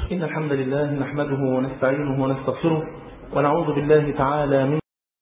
إن الحمد لله نحمده ونستعينه ونستغفره ونعوذ بالله تعالى من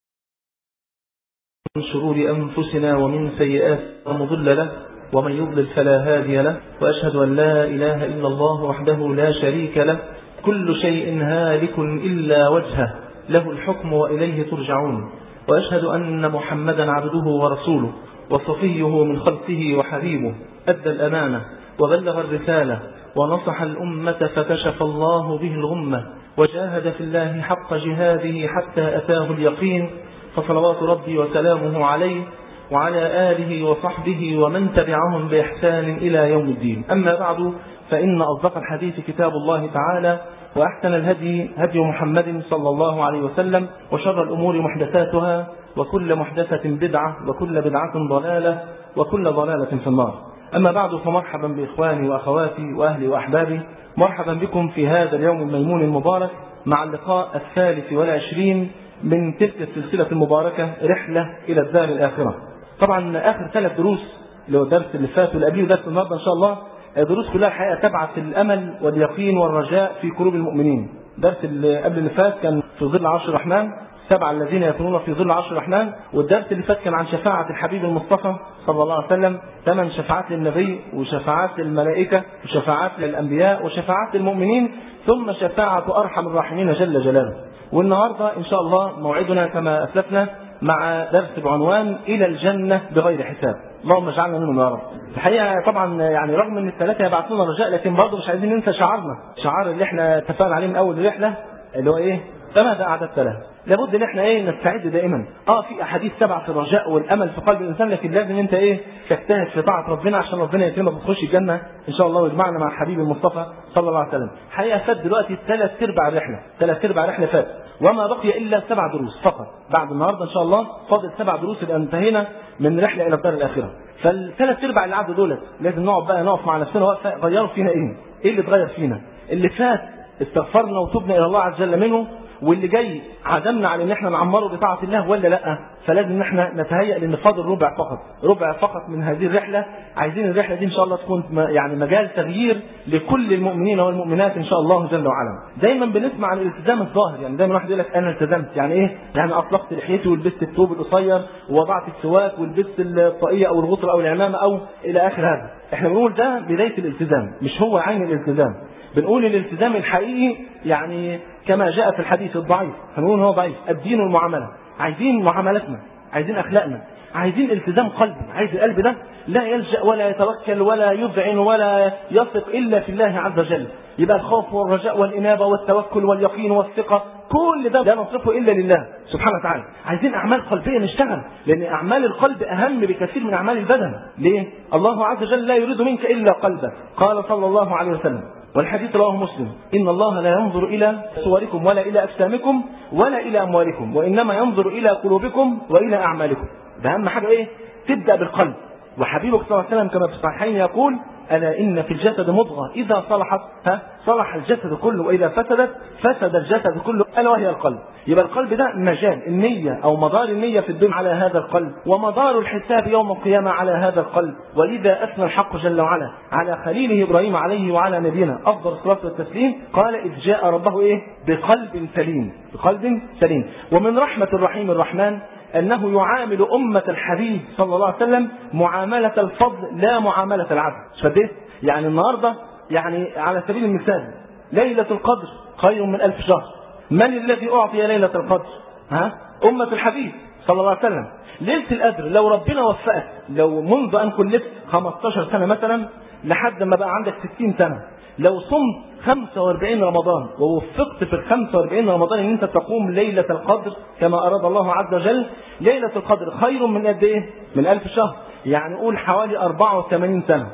شرور أنفسنا ومن سيئات مضل له ومن يضلل فلا هادي له وأشهد أن لا إله إلا الله وحده لا شريك له كل شيء هالك إلا وجهه له الحكم وإليه ترجعون وأشهد أن محمدا عبده ورسوله وصفيه من خلقه وحبيبه أدى الأمانة وبلغ الرسالة ونصح الأمة فكشف الله به الغمة وجاهد في الله حق جهاده حتى أتاه اليقين فصلوات ربي وسلامه عليه وعلى آله وصحبه ومن تبعهم بإحسان إلى يوم الدين أما بعد فإن أصدق الحديث كتاب الله تعالى وأحسن الهدي هدي محمد صلى الله عليه وسلم وشر الأمور محدثاتها وكل محدثة بدعة وكل بدعة ضلالة وكل ضلالة في النار أما بعد فمرحبا بإخواني وأخواتي وأهلي وأحبابي مرحبا بكم في هذا اليوم الميمون المبارك مع اللقاء الثالث والعشرين من تلك السلسلة المباركة رحلة إلى الدار الآخرة طبعا آخر ثلاث دروس اللي هو الدرس اللي فات واللي قبليه ودرس النهارده إن شاء الله دروس كلها الحقيقة تبعث الأمل واليقين والرجاء في قلوب المؤمنين درس اللي قبل اللي فات كان في ظل عرش الرحمن سبعة الذين يكونون في ظل عرش الرحمن والدرس اللي فات كان عن شفاعة الحبيب المصطفى صلى الله عليه وسلم ثمان شفاعات للنبي وشفاعات للملائكة وشفاعات للأنبياء وشفاعات للمؤمنين ثم شفاعة أرحم الراحمين جل جلاله والنهاردة إن شاء الله موعدنا كما أسلفنا مع درس بعنوان إلى الجنة بغير حساب اللهم اجعلنا منهم يا رب الحقيقة طبعا يعني رغم ان الثلاثة يبعثون رجاء لكن برضه مش عايزين ننسى شعارنا شعار اللي احنا اتفقنا عليه من اول الرحلة اللي هو ايه فماذا اعددت له لابد ان احنا ايه نستعد دائما اه في احاديث تبع في الرجاء والامل في قلب الانسان لكن لازم انت ايه تجتهد في طاعه ربنا عشان ربنا يكرمك وتخش الجنه ان شاء الله ويجمعنا مع حبيب المصطفى صلى الله عليه وسلم حقيقه فات دلوقتي ثلاث ارباع الرحله ثلاث ارباع الرحله فات وما بقي الا سبع دروس فقط بعد النهارده ان شاء الله فاضل سبع دروس يبقى انتهينا من رحله الى الدار الاخره فالثلاث ارباع اللي عدوا دولت لازم نقعد بقى نقف مع نفسنا وقفه غيروا فينا ايه؟ ايه اللي اتغير فينا؟ اللي فات استغفرنا وتوبنا الى الله عز وجل منه واللي جاي عزمنا على ان احنا نعمره بطاعه الله ولا لا فلازم ان احنا نتهيأ لان فاضل ربع فقط ربع فقط من هذه الرحله عايزين الرحله دي ان شاء الله تكون يعني مجال تغيير لكل المؤمنين والمؤمنات ان شاء الله جل وعلا دايما بنسمع عن الالتزام الظاهر يعني دايما واحد يقول لك انا التزمت يعني ايه يعني اطلقت لحيتي ولبست الثوب القصير ووضعت السواك ولبست الطاقيه او الغطره او العمامه او الى اخر هذا احنا بنقول ده بدايه الالتزام مش هو عين الالتزام بنقول الالتزام الحقيقي يعني كما جاء في الحديث الضعيف هنقول هو ضعيف الدين والمعاملة عايزين معاملتنا عايزين أخلاقنا عايزين التزام قلبي عايز القلب ده لا يلجأ ولا يتوكل ولا يذعن ولا يثق إلا في الله عز وجل يبقى الخوف والرجاء والإنابة والتوكل واليقين والثقة كل ده لا نصرفه إلا لله سبحانه وتعالى عايزين أعمال قلبية نشتغل لأن أعمال القلب أهم بكثير من أعمال البدن ليه؟ الله عز وجل لا يريد منك إلا قلبك قال صلى الله عليه وسلم والحديث رواه مسلم إن الله لا ينظر إلى صوركم ولا إلى أجسامكم ولا إلى أموالكم وإنما ينظر إلى قلوبكم وإلى أعمالكم ده أهم حاجة إيه تبدأ بالقلب وحبيبك صلى الله عليه وسلم كما في الصحيحين يقول ألا إن في الجسد مضغة إذا صلحت ها صلح الجسد كله وإذا فسدت فسد الجسد كله ألا وهي القلب يبقى القلب ده مجال النية أو مدار النية في الدنيا على هذا القلب ومدار الحساب يوم القيامة على هذا القلب ولذا أثنى الحق جل وعلا على خليله إبراهيم عليه وعلى نبينا أفضل الصلاة والتسليم قال إذ جاء ربه إيه بقلب سليم بقلب سليم ومن رحمة الرحيم الرحمن أنه يعامل أمة الحبيب صلى الله عليه وسلم معاملة الفضل لا معاملة العبد شديت يعني النهاردة يعني على سبيل المثال ليلة القدر خير من ألف شهر من الذي أعطي ليلة القدر ها أمة الحبيب صلى الله عليه وسلم ليلة القدر لو ربنا وفقك لو منذ أن كلفت 15 سنة مثلا لحد ما بقى عندك 60 سنة لو صمت 45 رمضان ووفقت في ال 45 رمضان ان انت تقوم ليلة القدر كما اراد الله عز وجل ليلة القدر خير من قد ايه؟ من 1000 شهر يعني قول حوالي 84 سنة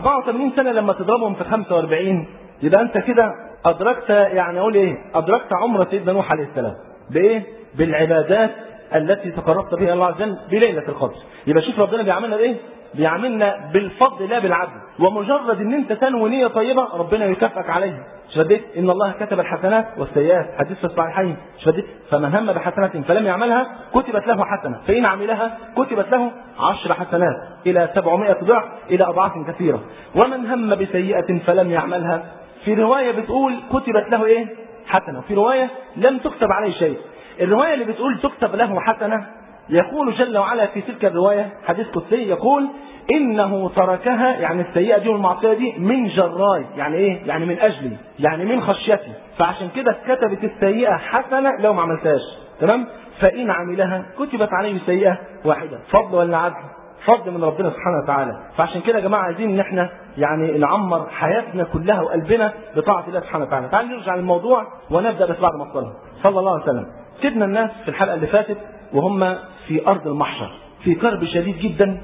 84 سنة لما تضربهم في 45 يبقى انت كده ادركت يعني اقول ايه؟ ادركت عمر سيدنا نوح عليه السلام بايه؟ بالعبادات التي تقربت بها الله عز وجل بليلة القدر يبقى شوف ربنا بيعملنا بايه؟ بيعاملنا بالفضل لا بالعدل ومجرد ان انت تنوي نيه طيبه ربنا يكافئك عليها مش فديت ان الله كتب الحسنات والسيئات حديث في الصحيحين مش فديت فمن هم بحسنه فلم يعملها كتبت له حسنه فان عملها كتبت له عشر حسنات الى 700 ضعف الى اضعاف كثيره ومن هم بسيئه فلم يعملها في روايه بتقول كتبت له ايه حسنه في روايه لم تكتب عليه شيء الروايه اللي بتقول تكتب له حسنه يقول جل وعلا في تلك الروايه حديث قدسي يقول انه تركها يعني السيئه دي والمعصيه دي من جراي يعني ايه يعني من اجلي يعني من خشيتي فعشان كده كتبت السيئه حسنه لو ما عملتهاش تمام فان عملها كتبت عليه سيئه واحده فضل ولا عدل فضل من ربنا سبحانه وتعالى فعشان كده يا جماعه عايزين ان احنا يعني نعمر حياتنا كلها وقلبنا بطاعه الله سبحانه وتعالى تعالوا نرجع للموضوع ونبدا بس بعد ما صلى صلى الله عليه وسلم سيدنا الناس في الحلقه اللي فاتت وهم في ارض المحشر في كرب شديد جدا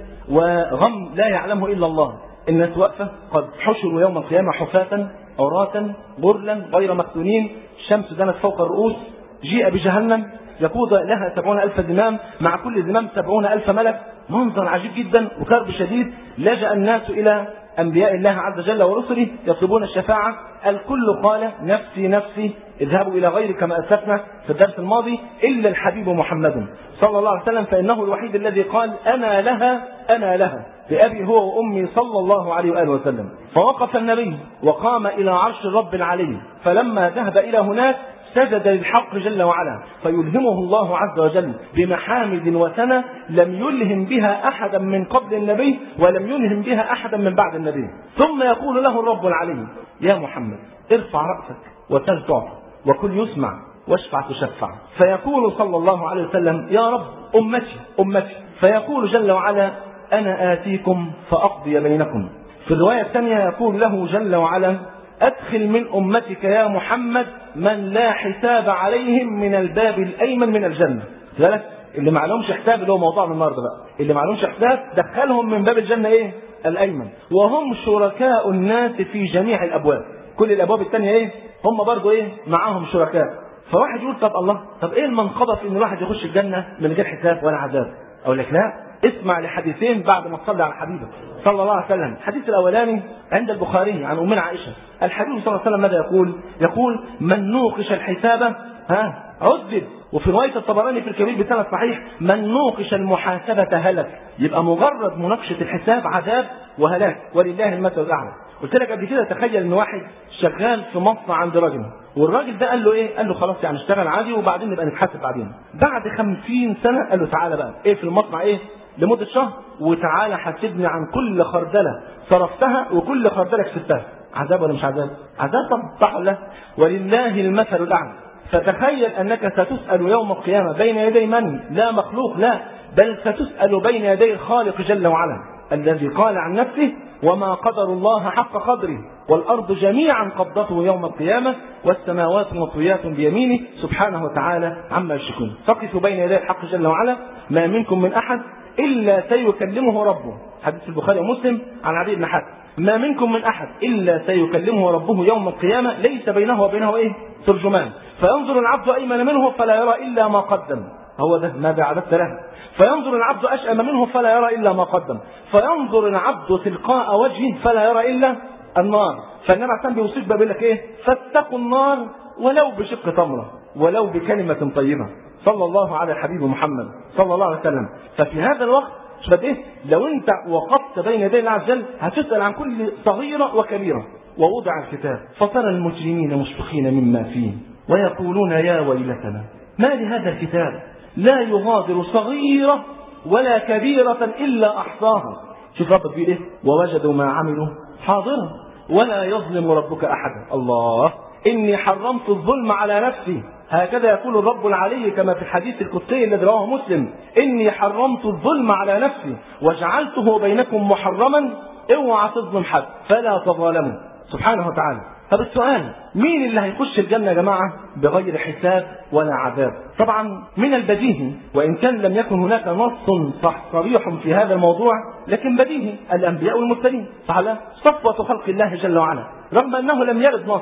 وغم لا يعلمه الا الله الناس واقفه قد حشروا يوم القيامه حفاة عراة غرلا غير مختونين الشمس دنت فوق الرؤوس جيء بجهنم يقود لها سبعون ألف زمام مع كل زمام سبعون ألف ملك منظر عجيب جدا وكرب شديد لجأ الناس إلى أنبياء الله عز وجل ورسله يطلبون الشفاعة الكل قال نفسي نفسي اذهبوا إلى غيري كما أسلفنا في الدرس الماضي إلا الحبيب محمد صلى الله عليه وسلم فإنه الوحيد الذي قال أنا لها أنا لها بأبي هو وأمي صلى الله عليه وآله وسلم فوقف النبي وقام إلى عرش الرب العلي فلما ذهب إلى هناك سجد للحق جل وعلا فيلهمه الله عز وجل بمحامد وسنة لم يلهم بها أحدا من قبل النبي ولم يلهم بها أحدا من بعد النبي ثم يقول له الرب العلي يا محمد ارفع رأسك وسل تعطى وكل يسمع واشفع تشفع فيقول صلى الله عليه وسلم يا رب أمتي أمتي فيقول جل وعلا أنا آتيكم فأقضي بينكم في الرواية الثانية يقول له جل وعلا أدخل من أمتك يا محمد من لا حساب عليهم من الباب الأيمن من الجنة ذلك اللي ما عليهمش حساب اللي هو موضوعنا النهارده بقى اللي ما عليهمش حساب دخلهم من باب الجنة إيه الأيمن وهم شركاء الناس في جميع الأبواب كل الأبواب الثانية إيه هم برضو إيه معاهم شركاء فواحد يقول طب الله طب إيه المنقبة في إن الواحد يخش الجنة من غير حساب ولا عذاب أقول لك لا اسمع لحديثين بعد ما تصلي على حبيبك صلى الله عليه وسلم الحديث الاولاني عند البخاري عن امنا عائشه الحبيب صلى الله عليه وسلم ماذا يقول يقول من نوقش الحساب ها عذب وفي روايه الطبراني في الكبير بسند صحيح من نوقش المحاسبه هلك يبقى مجرد مناقشه الحساب عذاب وهلاك ولله المثل الاعلى قلت لك قبل كده تخيل ان واحد شغال في مصنع عند راجل والراجل ده قال له ايه؟ قال له خلاص يعني اشتغل عادي وبعدين نبقى نتحاسب بعدين. بعد خمسين سنه قال له تعالى بقى ايه في المصنع ايه؟ لمدة شهر وتعالى حاسبني عن كل خردلة صرفتها وكل خردلة كسبتها عذاب ولا مش عذاب عذاب طب صح ولا لا ولله المثل الأعلى فتخيل أنك ستسأل يوم القيامة بين يدي من لا مخلوق لا بل ستسأل بين يدي الخالق جل وعلا الذي قال عن نفسه وما قدر الله حق قدره والأرض جميعا قبضته يوم القيامة والسماوات مطويات بيمينه سبحانه وتعالى عما يشركون فقفوا بين يدي الحق جل وعلا ما منكم من أحد إلا سيكلمه ربه حديث البخاري ومسلم عن عدي بن حاتم ما منكم من أحد إلا سيكلمه ربه يوم القيامة ليس بينه وبينه إيه ترجمان فينظر العبد أيمن منه فلا يرى إلا ما قدم هو ده ماذا عبدت له فينظر العبد أشأم منه فلا يرى إلا ما قدم فينظر العبد تلقاء وجهه فلا يرى إلا النار فالنبي عليه بيوصيك بيقول لك إيه فاتقوا النار ولو بشق تمرة ولو بكلمة طيبة صلى الله على الحبيب محمد صلى الله عليه وسلم ففي هذا الوقت مش ايه لو انت وقفت بين يدي الله عز وجل هتسال عن كل صغيره وكبيره ووضع الكتاب فترى المجرمين مشفقين مما فيه ويقولون يا ويلتنا ما لهذا الكتاب لا يغادر صغيره ولا كبيره الا احصاها شوف ربك بيقول ايه ووجدوا ما عملوا حاضرا ولا يظلم ربك احدا الله اني حرمت الظلم على نفسي هكذا يقول الرب العلي كما في الحديث القدسي الذي رواه مسلم إني حرمت الظلم على نفسي وجعلته بينكم محرما اوعى تظلم حد فلا تظالموا سبحانه وتعالى طب السؤال مين اللي هيخش الجنة يا جماعة بغير حساب ولا عذاب طبعا من البديهي وإن كان لم يكن هناك نص صح صريح في هذا الموضوع لكن بديهي الأنبياء والمرسلين صح لا صفوة خلق الله جل وعلا رغم أنه لم يرد نص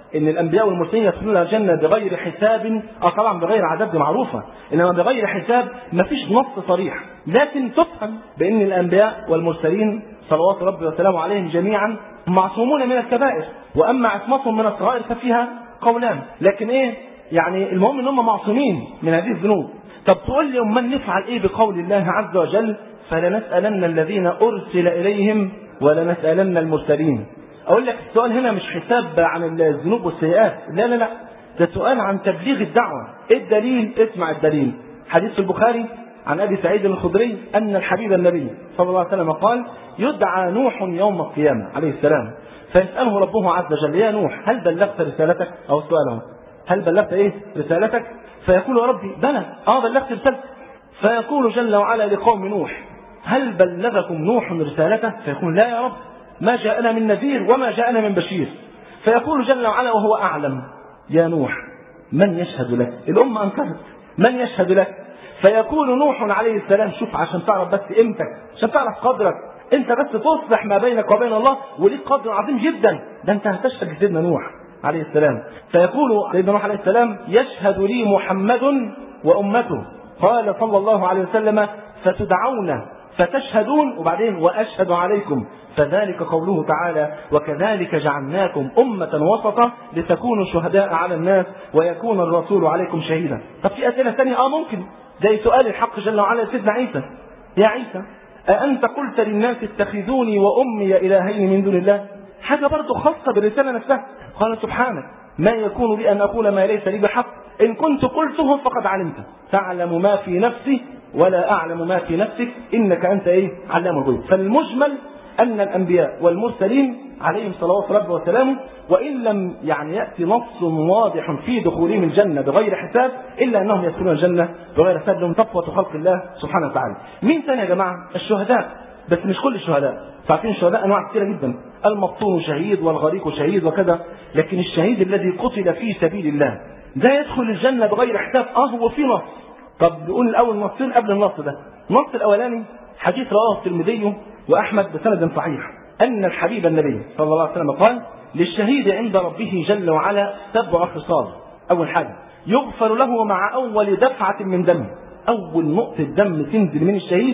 ان الانبياء والمرسلين يدخلون الجنه بغير حساب اه طبعا بغير عذاب دي معروفه انما بغير حساب مفيش نص صريح لكن تفهم بان الانبياء والمرسلين صلوات ربي وسلامه عليهم جميعا معصومون من الكبائر واما عصمتهم من الصغائر ففيها قولان لكن ايه يعني المهم ان هم معصومين من هذه الذنوب طب تقول لي امال نفعل ايه بقول الله عز وجل فلنسالن الذين ارسل اليهم ولنسالن المرسلين اقول لك السؤال هنا مش حساب عن الذنوب والسيئات لا لا لا ده سؤال عن تبليغ الدعوه ايه الدليل اسمع الدليل حديث في البخاري عن ابي سعيد الخدري ان الحبيب النبي صلى الله عليه وسلم قال يدعى نوح يوم القيامه عليه السلام فيساله ربه عز وجل يا نوح هل بلغت رسالتك او سؤاله هل بلغت ايه رسالتك فيقول يا ربي بلى اه بلغت رسالتك فيقول جل وعلا لقوم نوح هل بلغكم نوح رسالته فيقول لا يا رب ما جاءنا من نذير وما جاءنا من بشير فيقول جل وعلا وهو اعلم يا نوح من يشهد لك الامه انكرت من يشهد لك فيقول نوح عليه السلام شوف عشان تعرف بس قيمتك عشان تعرف قدرك انت بس تصلح ما بينك وبين الله وليك قدر عظيم جدا ده انت هتشهد سيدنا نوح عليه السلام فيقول سيدنا نوح عليه السلام يشهد لي محمد وامته قال صلى الله عليه وسلم فتدعون فتشهدون وبعدين واشهد عليكم فذلك قوله تعالى وكذلك جعلناكم أمة وسطا لتكونوا شهداء على الناس ويكون الرسول عليكم شهيدا طب في أسئلة ثانية آه ممكن زي سؤال الحق جل وعلا سيدنا عيسى يا عيسى أأنت قلت للناس اتخذوني وأمي إلهين من دون الله حاجة برضه خاصة بالرسالة نفسها قال سبحانك ما يكون لي أن أقول ما ليس لي بحق إن كنت قلته فقد علمته تعلم ما في نفسي ولا أعلم ما في نفسك إنك أنت إيه علام الغيوب فالمجمل أن الأنبياء والمرسلين عليهم صلوات ربه وسلامه وإن لم يعني يأتي نص واضح في دخولهم الجنة بغير حساب إلا أنهم يدخلون الجنة بغير حساب لهم تقوى خلق الله سبحانه وتعالى مين ثاني يا جماعة الشهداء بس مش كل الشهداء عارفين الشهداء أنواع كثيرة جدا المبطون شهيد والغريق شهيد وكذا لكن الشهيد الذي قتل في سبيل الله ده يدخل الجنة بغير حساب اه هو في نص طب نقول الأول نصين قبل النص ده النص الأولاني حديث رواه الترمذي وأحمد بسند صحيح أن الحبيب النبي صلى الله عليه وسلم قال للشهيد عند ربه جل وعلا سبع خصال أول حاجة يغفر له مع أول دفعة من دم أول نقطة دم تنزل من الشهيد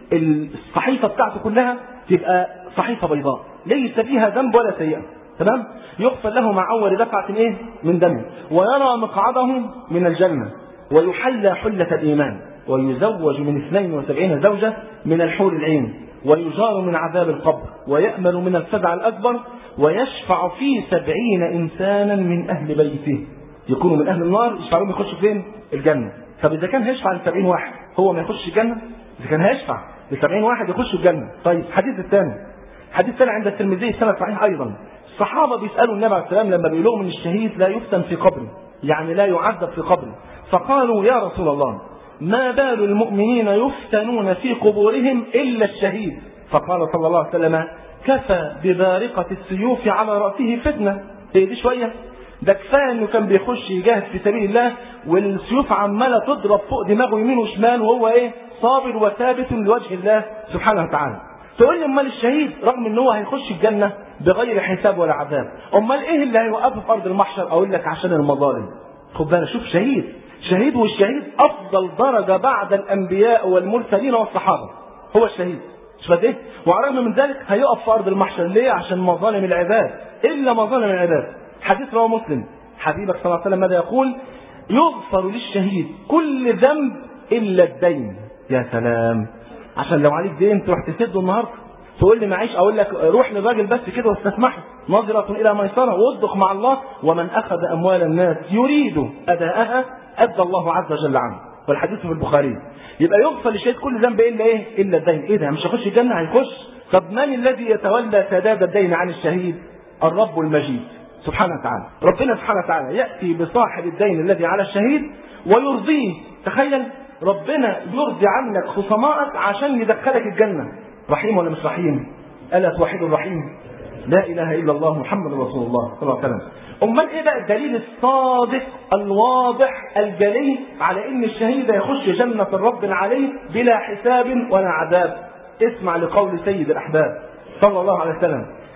الصحيفة بتاعته كلها تبقى صحيفة بيضاء ليس فيها ذنب ولا سيئة تمام يغفر له مع أول دفعة إيه من دم ويرى مقعده من الجنة ويحلى حلة الإيمان ويزوج من 72 زوجة من الحور العين ويجار من عذاب القبر ويأمل من الفزع الأكبر ويشفع في سبعين إنسانا من أهل بيته يكونوا من أهل النار يشفعون يخشوا فين؟ الجنة طب إذا كان هيشفع لسبعين واحد هو ما يخش الجنة؟ إذا كان هيشفع لسبعين واحد يخشوا الجنة طيب الحديث الثاني حديث الثاني عند الترمذي سنة صحيح أيضا الصحابة بيسألوا النبي عليه السلام لما بيقولوا من الشهيد لا يفتن في قبره يعني لا يعذب في قبره فقالوا يا رسول الله ما بال المؤمنين يفتنون في قبورهم إلا الشهيد فقال صلى الله عليه وسلم كفى ببارقة السيوف على رأسه فتنة ايه دي شوية ده كفاية انه كان بيخش يجاهد في سبيل الله والسيوف عمالة تضرب فوق دماغه يمين وشمال وهو ايه صابر وثابت لوجه الله سبحانه وتعالى تقول لي امال الشهيد رغم ان هو هيخش الجنة بغير حساب ولا عذاب امال ايه اللي هيوقفه في ارض المحشر اقول لك عشان المظالم خد بالك شوف شهيد شهيد والشهيد افضل درجة بعد الانبياء والمرسلين والصحابة هو الشهيد مش فاهم ايه وعلى الرغم من ذلك هيقف في ارض المحشر ليه عشان مظالم العباد الا مظالم العباد حديث رواه مسلم حبيبك صلى الله عليه وسلم ماذا يقول يغفر للشهيد كل ذنب الا الدين يا سلام عشان لو عليك دين تروح تسده النهارده تقول لي معيش اقول لك روح للراجل بس كده واستسمحه نظرة الى ميسرة واصدق مع الله ومن اخذ اموال الناس يريد اداءها ادى الله عز وجل عنه والحديث في البخاري يبقى يغفر للشهيد كل ذنب الا ايه؟ الا الدين، ايه ده مش هيخش الجنه هيخش، طب من الذي يتولى سداد الدين عن الشهيد؟ الرب المجيد سبحانه وتعالى، ربنا سبحانه وتعالى ياتي بصاحب الدين الذي على الشهيد ويرضيه، تخيل ربنا يرضي عنك خصمائك عشان يدخلك الجنه، رحيم ولا مش رحيم؟ الا توحد الرحيم؟ لا اله الا الله محمد رسول الله صلى الله عليه وسلم. امال ايه بقى الدليل الصادق الواضح الجلي على ان الشهيد يخش جنة الرب عليه بلا حساب ولا عذاب اسمع لقول سيد الاحباب صلى الله عليه وسلم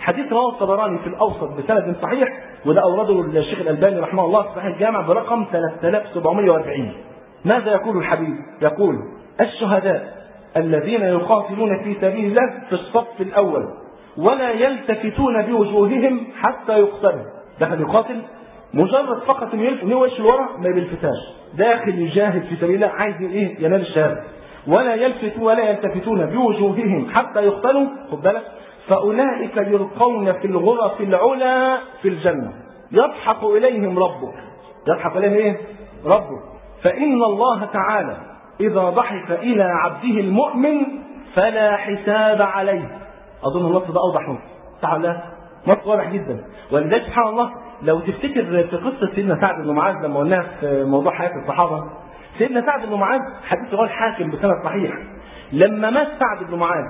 حديث رواه الطبراني في الاوسط بسند صحيح وده اورده الشيخ الالباني رحمه الله في صحيح الجامع برقم 3740 ماذا يقول الحبيب؟ يقول الشهداء الذين يقاتلون في سبيل الله في الصف الاول ولا يلتفتون بوجوههم حتى يقتلوا دخل يقاتل مجرد فقط انه يلف وش لورا ما بيلفتاش داخل يجاهد في سبيل الله عايز ايه ينال الشهاده ولا يلفت ولا يلتفتون بوجوههم حتى يقتلوا خد بالك فاولئك يلقون في الغرف العلى في الجنه يضحك اليهم ربك يضحك اليهم ايه ربك فان الله تعالى اذا ضحك الى عبده المؤمن فلا حساب عليه اظن النص ده اوضح منه تعالى نص واضح جدا ولذلك سبحان الله لو تفتكر في قصه سيدنا سعد بن معاذ لما قلناها في موضوع حياه الصحابه سيدنا سعد بن معاذ حديث رواه الحاكم بسند صحيح لما مات سعد بن معاذ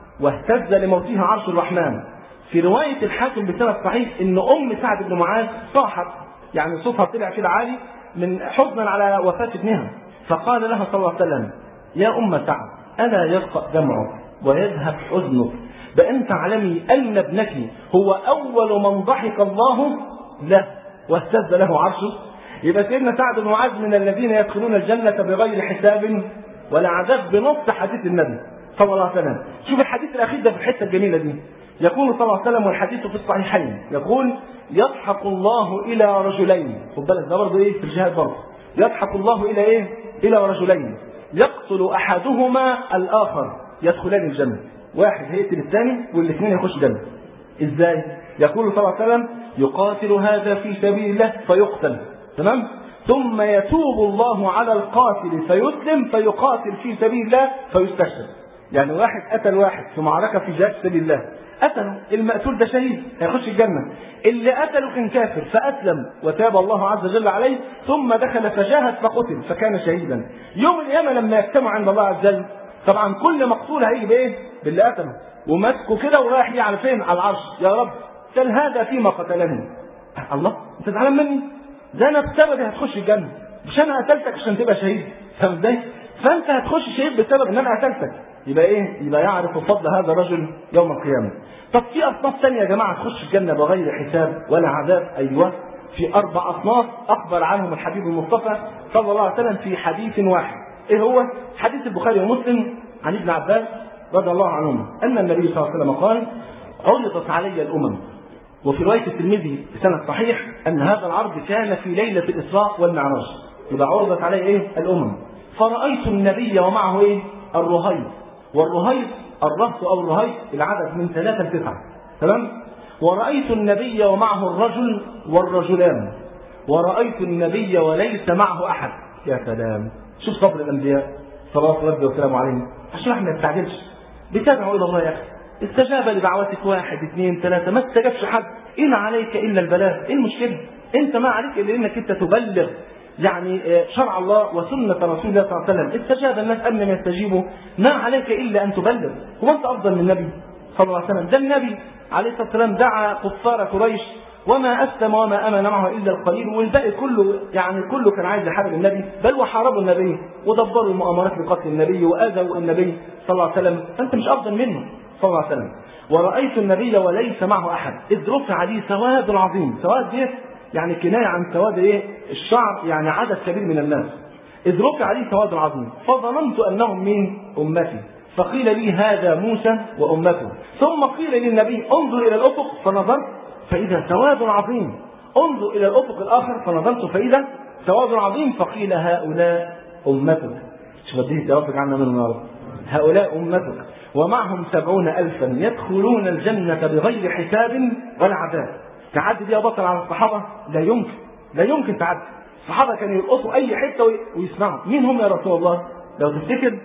واهتز لموته عرش الرحمن في روايه الحاكم بسند صحيح ان ام سعد بن معاذ صاحت يعني صوتها طلع كده عالي من حزنا على وفاه ابنها فقال لها صلى الله عليه وسلم يا ام سعد الا يرقى دمعك ويذهب حزنك بأن تعلمي أن ابنك هو أول من ضحك الله له واهتز له عرشه يبقى سيدنا سعد بن معاذ من الذين يدخلون الجنة بغير حساب ولا عذاب بنص حديث النبي صلى الله عليه وسلم شوف الحديث الأخير ده في الحتة الجميلة دي يقول صلى الله عليه وسلم والحديث في الصحيحين يقول يضحك الله إلى رجلين خد بالك ده برضه إيه في الجهاد برضه يضحك الله إلى إيه؟ إلى رجلين يقتل أحدهما الآخر يدخلان الجنة واحد هيقتل الثاني والاثنين يخش جنة ازاي يقول صلى الله عليه وسلم يقاتل هذا في سبيل الله فيقتل تمام ثم يتوب الله على القاتل فيسلم فيقاتل في سبيل الله فيستشهد يعني واحد قتل واحد في معركة في جهاد سبيل الله قتله المقتول ده شهيد هيخش الجنة اللي قتله كان كافر فأسلم وتاب الله عز وجل عليه ثم دخل فجاهد فقتل فكان شهيدا يوم القيامة لما يجتمع عند الله عز وجل طبعا كل مقتول هيجي بايه؟ باللي قتله وماسكه كده ورايح ليه على فين؟ على العرش يا رب سل هذا فيما قتلني الله انت زعلان مني؟ ده انا بسببي هتخش الجنه مش انا قتلتك عشان تبقى شهيد فاهم ازاي؟ فانت هتخش شهيد بسبب ان انا قتلتك يبقى ايه؟ يبقى يعرف فضل هذا الرجل يوم القيامه. طب في اصناف ثانيه يا جماعه تخش الجنه بغير حساب ولا عذاب ايوه في اربع اصناف اخبر عنهم الحبيب المصطفى صلى الله عليه وسلم في حديث واحد. ايه هو؟ حديث البخاري ومسلم عن ابن عباس رضي الله عنهما ان النبي صلى الله عليه وسلم قال عرضت علي الامم وفي روايه الترمذي بسند صحيح ان هذا العرض كان في ليله الاسراء والمعراج يبقى عرضت علي ايه الامم فرايت النبي ومعه ايه الرهيب والرهيب الرهط او الرهيب العدد من ثلاثه لتسعه تمام ورايت النبي ومعه الرجل والرجلان ورايت النبي وليس معه احد يا سلام شوف صبر الانبياء صلوات ربي وسلامه عليهم عشان احنا ما نستعجلش بتدعو الى الله يا اخي استجاب لدعوتك واحد اثنين ثلاثه ما استجابش حد ان عليك الا البلاغ ايه المشكله انت ما عليك الا انك انت تبلغ يعني شرع الله وسنة رسول الله صلى الله عليه وسلم استجاب الناس قبل ما يستجيبوا ما عليك إلا أن تبلغ هو أنت أفضل من النبي صلى الله عليه وسلم ده النبي عليه الصلاة والسلام دعا كفار قريش وما أسلم وما أمن معه إلا القليل والباقي كله يعني كله كان عايز يحارب النبي بل وحاربوا النبي ودبروا المؤامرات لقتل النبي وآذوا النبي صلى الله عليه وسلم فأنت مش أفضل منه صلى الله عليه وسلم ورأيت النبي وليس معه أحد إذ رفع لي سواد عظيم سواد دي يعني كناية عن سواد إيه الشعر يعني عدد كبير من الناس إذ رفع لي سواد عظيم فظننت أنهم من أمتي فقيل لي هذا موسى وأمته ثم قيل للنبي انظر إلى الأفق فنظرت فإذا سواد عظيم انظر إلى الأفق الآخر فنظرت فإذا سواد عظيم فقيل هؤلاء أمتك شوف بديه توافق عنا من النار هؤلاء أمتك ومعهم سبعون ألفا يدخلون الجنة بغير حساب ولا عذاب تعدي دي يا بطل على الصحابة لا يمكن لا يمكن تعدي الصحابة كانوا يلقطوا أي حتة ويسمعوا مين هم يا رسول الله لو تفتكر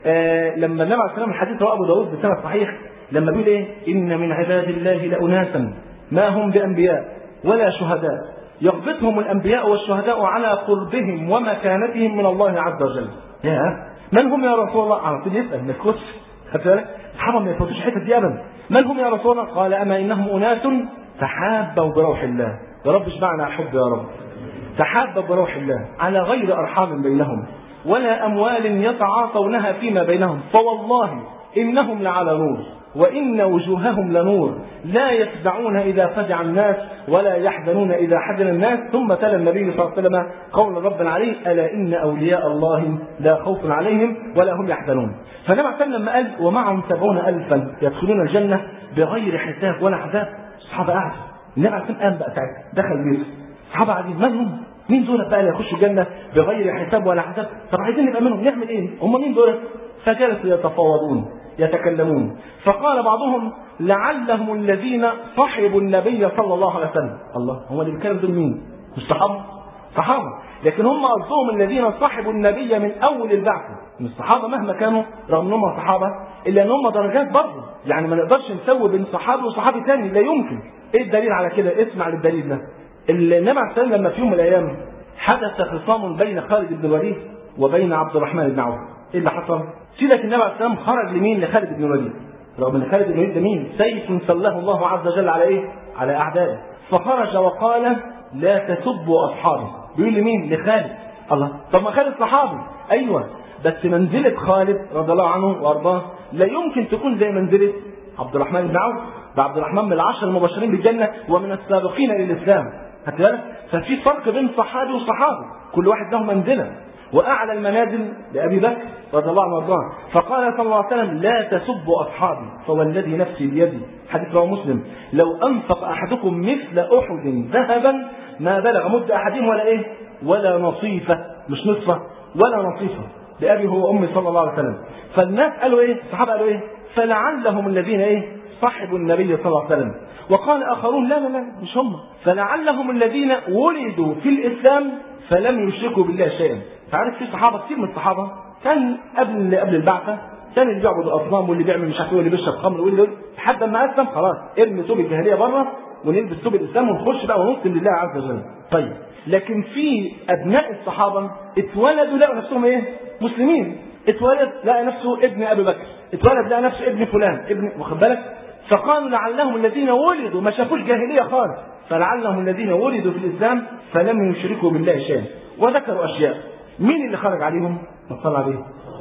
آه لما النبي عليه السلام الحديث رواه أبو داود بسند صحيح لما بيقول إيه إن من عباد الله لأناسا ما هم بأنبياء ولا شهداء يغبطهم الأنبياء والشهداء على قربهم ومكانتهم من الله عز وجل يا من هم يا رسول الله على طول يسأل ما يسكتش خدت بالك الصحابة ما يفوتوش الحتة دي أبدا من هم يا رسول الله قال أما إنهم أناس تحابوا بروح الله يا رب اشبعنا حب يا رب تحابوا بروح الله على غير أرحام بينهم ولا أموال يتعاطونها فيما بينهم فوالله إنهم لعلى نور وإن وجوههم لنور لا يفزعون إذا فزع الناس ولا يحزنون إذا حزن الناس ثم تلا النبي صلى الله عليه وسلم قول رب عليه ألا إن أولياء الله لا خوف عليهم ولا هم يحزنون فالنبي عليه وسلم لما قال ومعهم سبعون ألفا يدخلون الجنة بغير حساب ولا عذاب الصحابة قعدوا النبي عليه السلام قام بقى ساعتها دخل بيته الصحابة قاعدين من هم؟ مين دول بقى اللي يخشوا الجنة بغير حساب ولا عذاب؟ طب عايزين نبقى منهم نعمل ايه؟ هم مين دول؟ فجلسوا يتفاوضون يتكلمون فقال بعضهم لعلهم الذين صحبوا النبي صلى الله عليه وسلم الله هم اللي بيتكلموا دول مين؟ مش صحابة؟ صحابة لكن هم قصدهم الذين صحبوا النبي من اول البعثة من الصحابة مهما كانوا رغم انهم صحابة الا ان هم درجات برضه يعني ما نقدرش نسوي بين صحابي وصحابي ثاني لا يمكن ايه الدليل على كده اسمع للدليل ده النبي عليه السلام لما في يوم من الايام حدث خصام بين خالد بن الوليد وبين عبد الرحمن بن عوف ايه اللي حصل؟ سيدك النبي عليه السلام خرج لمين؟ لخالد بن الوليد رغم ان خالد بن الوليد ده مين؟ سيف سله الله عز وجل على ايه؟ على اعدائه فخرج وقال لا تسبوا اصحابي بيقول لمين؟ لخالد الله طب ما خالد صحابي ايوه بس منزله خالد رضي الله عنه وارضاه لا يمكن تكون زي منزله عبد الرحمن بن عوف ده عبد الرحمن من العشر المبشرين بالجنه ومن السابقين الى الاسلام خدت بالك؟ ففي فرق بين صحابي وصحابي كل واحد له منزله واعلى المنازل لابي بكر رضي الله عنه وارضاه فقال صلى الله عليه وسلم لا تسبوا اصحابي فوالذي نفسي بيدي حديث رواه مسلم لو انفق احدكم مثل احد ذهبا ما بلغ مد احدهم ولا ايه ولا نصيفه مش نصفه ولا نصيفه بابي هو امي صلى الله عليه وسلم فالناس قالوا ايه الصحابه قالوا ايه فلعلهم الذين ايه صحبوا النبي صلى الله عليه وسلم وقال اخرون لا لا لا مش هم فلعلهم الذين ولدوا في الاسلام فلم يشركوا بالله شيئا فعارف في صحابه كتير من الصحابه كان قبل قبل البعثه كان اللي بيعبد الاصنام واللي بيعمل مش عارف ايه واللي بيشرب خمر واللي لحد ما اسلم خلاص ارمي ثوب الجاهليه بره ونلبس ثوب الاسلام ونخش بقى ونسلم لله عز وجل. طيب لكن في ابناء الصحابه اتولدوا لقوا نفسهم ايه؟ مسلمين. اتولد لقى نفسه ابن ابي بكر، اتولد لقى نفسه ابن فلان، ابن واخد بالك؟ فقالوا لعلهم الذين ولدوا ما شافوش جاهليه خالص، فلعلهم الذين ولدوا في الاسلام فلم يشركوا بالله شيئا، وذكروا اشياء. مين اللي خرج عليهم؟ صلى عليه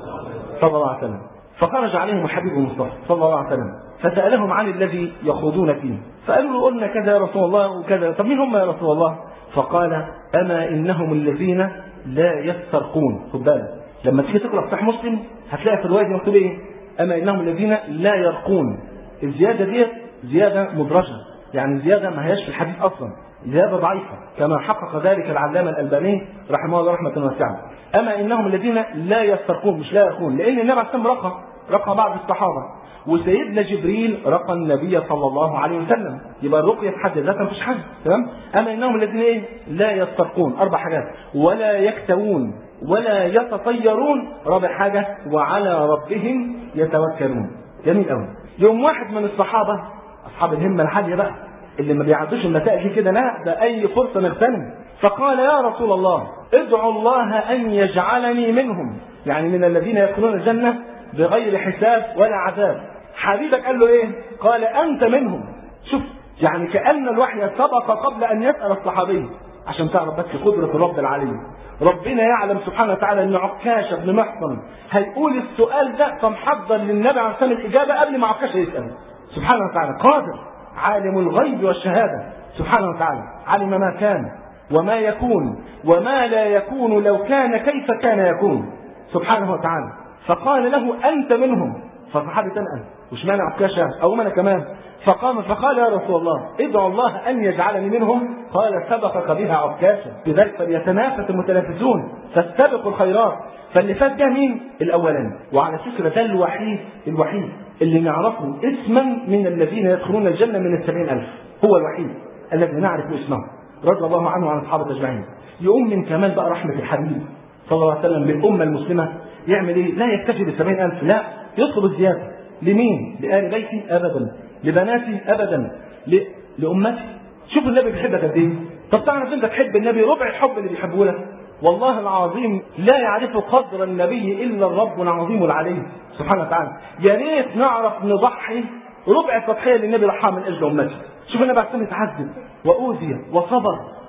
صلى الله عليه وسلم. فخرج عليهم الحبيب المصطفى صلى الله عليه وسلم فسألهم عن الذي يخوضون فيه فقالوا له قلنا كذا يا رسول الله وكذا طب مين هم يا رسول الله فقال أما إنهم الذين لا يسترقون خد بالك لما تيجي تقرأ صحيح مسلم هتلاقي في الرواية دي مكتوب إيه أما إنهم الذين لا يرقون الزيادة دي زيادة مدرجة يعني زيادة ما هياش في الحديث أصلا زيادة ضعيفة كما حقق ذلك العلامة الألباني رحمه الله رحمة واسعة أما إنهم الذين لا يسترقون مش لا يرقون لأن النبي عليه الصلاة رقى رقى بعض الصحابة وسيدنا جبريل رقى النبي صلى الله عليه وسلم يبقى الرقية في حد ذاتها مفيش حاجة تمام أما إنهم الذين إيه لا يسترقون أربع حاجات ولا يكتوون ولا يتطيرون رابع حاجة وعلى ربهم يتوكلون جميل قوي يوم واحد من الصحابة أصحاب الهمة العالية بقى اللي ما بيعدوش المسائل دي كده لا ده أي فرصة نغتنم فقال يا رسول الله ادعوا الله أن يجعلني منهم يعني من الذين يدخلون الجنة بغير حساب ولا عذاب حبيبك قال له ايه قال انت منهم شوف يعني كأن الوحي سبق قبل ان يسأل الصحابي عشان تعرف بس قدرة الرب العلي ربنا يعلم سبحانه وتعالى ان عكاشة بن محصن هيقول السؤال ده فمحضر للنبي عليه الصلاة الإجابة قبل ما عكاشة يسأل سبحانه وتعالى قادر عالم الغيب والشهادة سبحانه وتعالى علم ما كان وما يكون وما لا يكون لو كان كيف كان يكون سبحانه وتعالى فقال له أنت منهم فصحابي تنقل وش معنى عكاشة أو أنا كمان فقام فقال يا رسول الله ادعو الله أن يجعلني منهم قال سبقك بها عكاشة بذلك فليتنافس المتنافسون فاستبقوا الخيرات فاللي فات ده مين الأولاني وعلى فكرة ده الوحيد الوحيد اللي نعرفه اسما من الذين يدخلون الجنة من السبعين ألف هو الوحيد الذي نعرف اسمه رضي الله عنه وعن أصحابه أجمعين يقوم من كمال بقى رحمة الحبيب صلى الله عليه وسلم بالأمة المسلمة يعمل ايه؟ لا يكتفي بالسبعين ألف لا يطلب الزيادة لمين؟ لآل بيتي أبدا لبناتي أبدا ل... لأمتي شوف النبي بيحبك قد إيه؟ طب تعرف أنت تحب النبي ربع الحب اللي بيحبه لك والله العظيم لا يعرف قدر النبي إلا الرب العظيم العلي سبحانه وتعالى يا ريت نعرف نضحي ربع التضحية اللي النبي ضحاها من أجل أمتي شوف النبي عليه الصلاة يتعذب وأوذي وصبر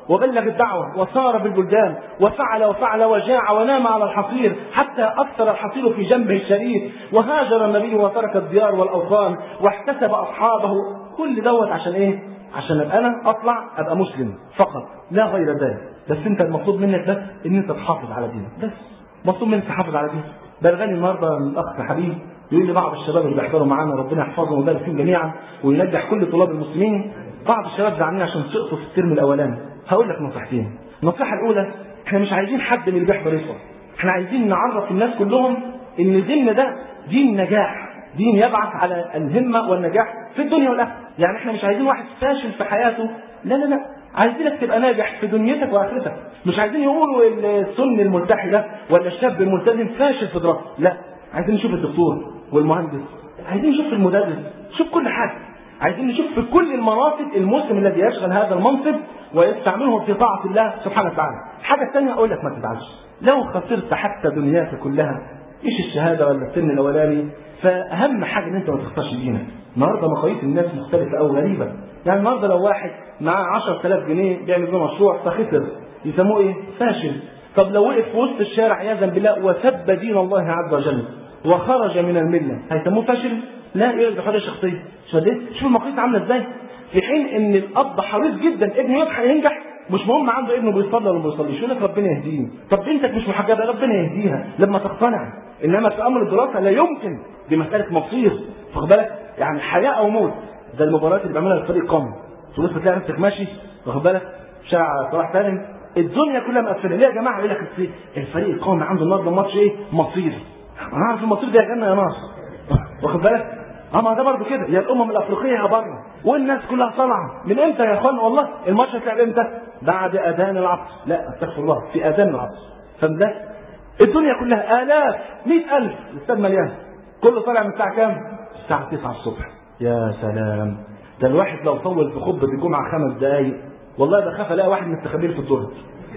وبلغ الدعوة وسار بالبلدان وفعل وفعل وجاع ونام على الحصير حتى أثر الحصير في جنبه الشريف وهاجر النبي وترك الديار والأوطان واحتسب أصحابه كل دوت عشان إيه؟ عشان ابقى انا اطلع ابقى مسلم فقط لا غير ذلك بس انت المطلوب منك بس ان انت تحافظ على دينك بس مطلوب منك تحافظ على دينك بلغني النهارده من الاخ حبيب يقول لي بعض الشباب اللي بيحضروا معانا ربنا يحفظهم ويبارك فيهم جميعا وينجح كل طلاب المسلمين بعض الشباب زعلانين عشان سقطوا في الترم الاولاني هقول لك نصيحتين النصيحه الاولى احنا مش عايزين حد من اللي بيحضر يسقط احنا عايزين نعرف الناس كلهم ان ديننا ده دين نجاح دين يبعث على الهمه والنجاح في الدنيا والاخره يعني احنا مش عايزين واحد فاشل في حياته لا لا لا عايزينك تبقى ناجح في دنيتك واخرتك مش عايزين يقولوا السن الملتحي ده ولا الشاب الملتزم فاشل في دراسته لا عايزين نشوف الدكتور والمهندس عايزين نشوف المدرس نشوف كل حاجه عايزين نشوف في كل المناصب المسلم الذي يشغل هذا المنصب ويستعمله في طاعه الله سبحانه وتعالى الحاجه الثانيه اقول لك ما تزعلش لو خسرت حتى دنياك كلها ايش الشهاده ولا السن الاولاني فاهم حاجه ان انت ما تخسرش دينك النهارده مقاييس الناس مختلفه قوي غريبه يعني النهارده لو واحد معاه 10000 جنيه بيعمل بيه مشروع فخسر يسموه ايه؟ فاشل طب لو وقف في وسط الشارع عياذا بالله وسب دين الله عز وجل وخرج من المله هيسموه فاشل؟ لا يرجع حريه شخصيه شوف المقاييس عامله ازاي؟ في حين ان الاب حريص جدا ابنه ينجح ينجح مش مهم عنده ابنه بيصلي ولا ما بيصليش يقول لك ربنا يهديه طب بنتك مش محجبه ربنا يهديها لما تقتنع انما في امر الدراسه لا يمكن دي مساله مصير واخد بالك يعني حياه او موت ده المباريات اللي بيعملها الفريق قومي تبص تلاقي نفسك ماشي واخد بالك شارع صلاح سالم الدنيا كلها مقفله ليه يا جماعه يقول لك الفريق القومي عنده النهارده ماتش ايه مصيري انا عارف المصير ده يا جنه يا ناصر واخد بالك اما ده برضه كده يا الامم الافريقيه يا بره والناس كلها طالعه من امتى يا اخوان والله الماتش هتلعب امتى بعد اذان العصر لا استغفر الله في اذان العصر فاهم ده الدنيا كلها الاف مئة الف الاستاد مليان كله طالع من الساعه كام الساعه 9 الصبح يا سلام ده الواحد لو طول في خطبه الجمعه خمس دقايق والله ده خاف الاقي واحد مستخبي في الدرج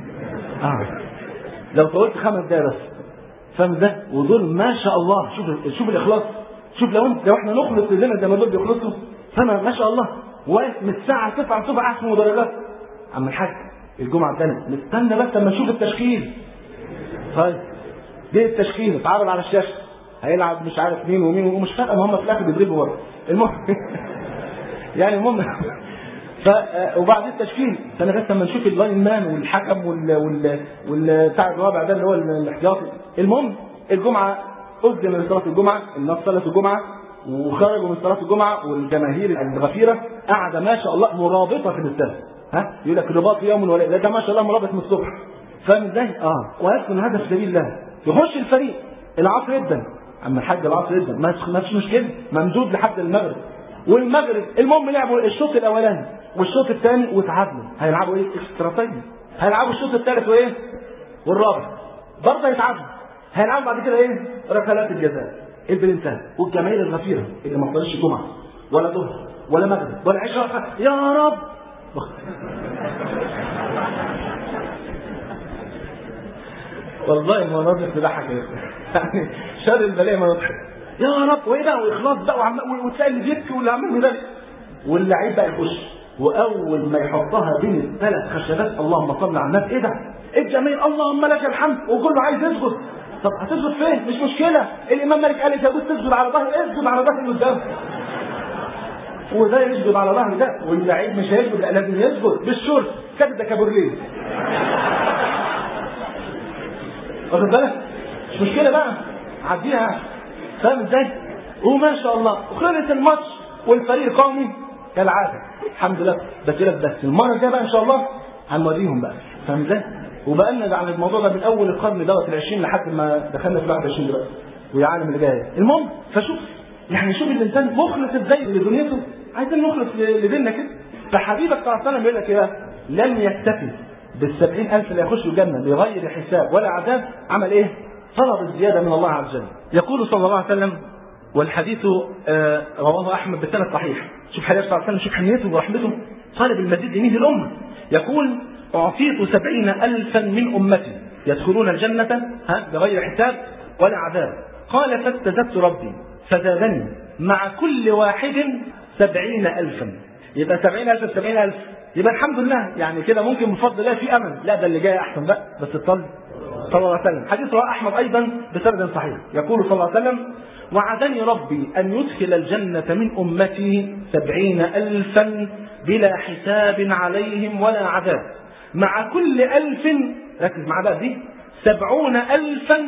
اه لو طولت خمس دقايق بس فاهم ده ودول ما شاء الله شوف شوف الاخلاص شوف لو انت لو احنا نخلص لنا زي ما دول بيخلصوا فانا ما شاء الله واقف من الساعه 9 الصبح قاعد في مدرجات عم الحاج الجمعه الثانيه نستنى بس لما نشوف التشكيل طيب جه التشكيل اتعرض على الشاشه هيلعب مش عارف مين ومين ومش فارقه ما هم في الاخر بيضربوا ورا المهم يعني المهم ف وبعد التشكيل انا بس لما نشوف اللاين مان والحكم وال وال والبتاع الرابع ده اللي هو الاحتياطي المهم الجمعه أذن من صلاة الجمعة الناس صلت الجمعة وخرجوا من صلاة الجمعة والجماهير الغفيرة قاعدة ما شاء الله مرابطة في الاستاد ها يقول لك رباط يوم ولا لا ده ما شاء الله مرابط من الصبح فاهم ازاي؟ اه ويكون هذا في سبيل الله يخش الفريق العصر يبدا اما الحاج العصر يبدا ما فيش مشكله ممدود لحد المغرب والمغرب المهم لعبوا الشوط الاولاني والشوط الثاني وتعادلوا هيلعبوا ايه؟ اكسترا تايم هيلعبوا الشوط الثالث وايه؟ والرابع برضه يتعادلوا هيلعبوا بعد كده ايه؟ ركلات الجزاء البلنتات والجماهير الغفيره اللي ما بتصليش جمعه ولا ظهر ولا مغرب ولا عشاء يا رب والله المناظر تضحك يعني شر البلاء ما يضحك يا رب وايه بقى واخلاص بقى وعم وتلاقي اللي بيبكي واللي عمال ذلك واللعيب بقى يخش واول ما يحطها بين الثلاث خشبات اللهم صل على النبي ايه ده؟ الجميل اللهم لك الحمد وكله عايز يسجد طب هتسجد فين؟ مش مشكله الامام مالك قال اذا كنت تسجد على ظهر اسجد على ظهر اللي قدامك وده يسجد على ظهر ده واللعيب مش هيسجد لا لازم يسجد بالشورت سجده كابورليه واخد بالك؟ مش مشكله بقى عديها فاهم ازاي؟ وما شاء الله وخلص الماتش والفريق قومي كالعاده الحمد لله بس لك بس المره الجايه بقى ان شاء الله هنوريهم بقى فاهم ازاي؟ وبقالنا على الموضوع ده من اول القرن دوت ال 20 لحد ما دخلنا في ال 21 دلوقتي والعالم اللي جاي المهم فشوف يعني شوف الانسان مخلص ازاي لدنيته عايزين نخلص لديننا كده فحبيبك صلى الله عليه وسلم بيقول لك ايه لم يكتفي بالسبعين ألف اللي يخشوا الجنة بغير حساب ولا عذاب عمل إيه؟ طلب الزيادة من الله عز وجل يقول صلى الله عليه وسلم والحديث آه رواه أحمد بسند صحيح شوف حديث صلى الله عليه وسلم شوف حميته ورحمته طالب المزيد لمين الأمة يقول أعطيت سبعين ألفا من أمتي يدخلون الجنة ها بغير حساب ولا عذاب قال فاستزدت ربي فزادني مع كل واحد سبعين ألفا يبقى سبعين ألف سبعين ألف يبقى الحمد لله يعني كده ممكن بفضل الله في امل لا ده اللي جاي احسن بقى بس تصلي صلى الله عليه وسلم حديث رواه احمد ايضا بسند صحيح يقول صلى الله عليه وسلم وعدني ربي ان يدخل الجنه من امتي سبعين الفا بلا حساب عليهم ولا عذاب مع كل الف ركز معاه بقى دي سبعون الفا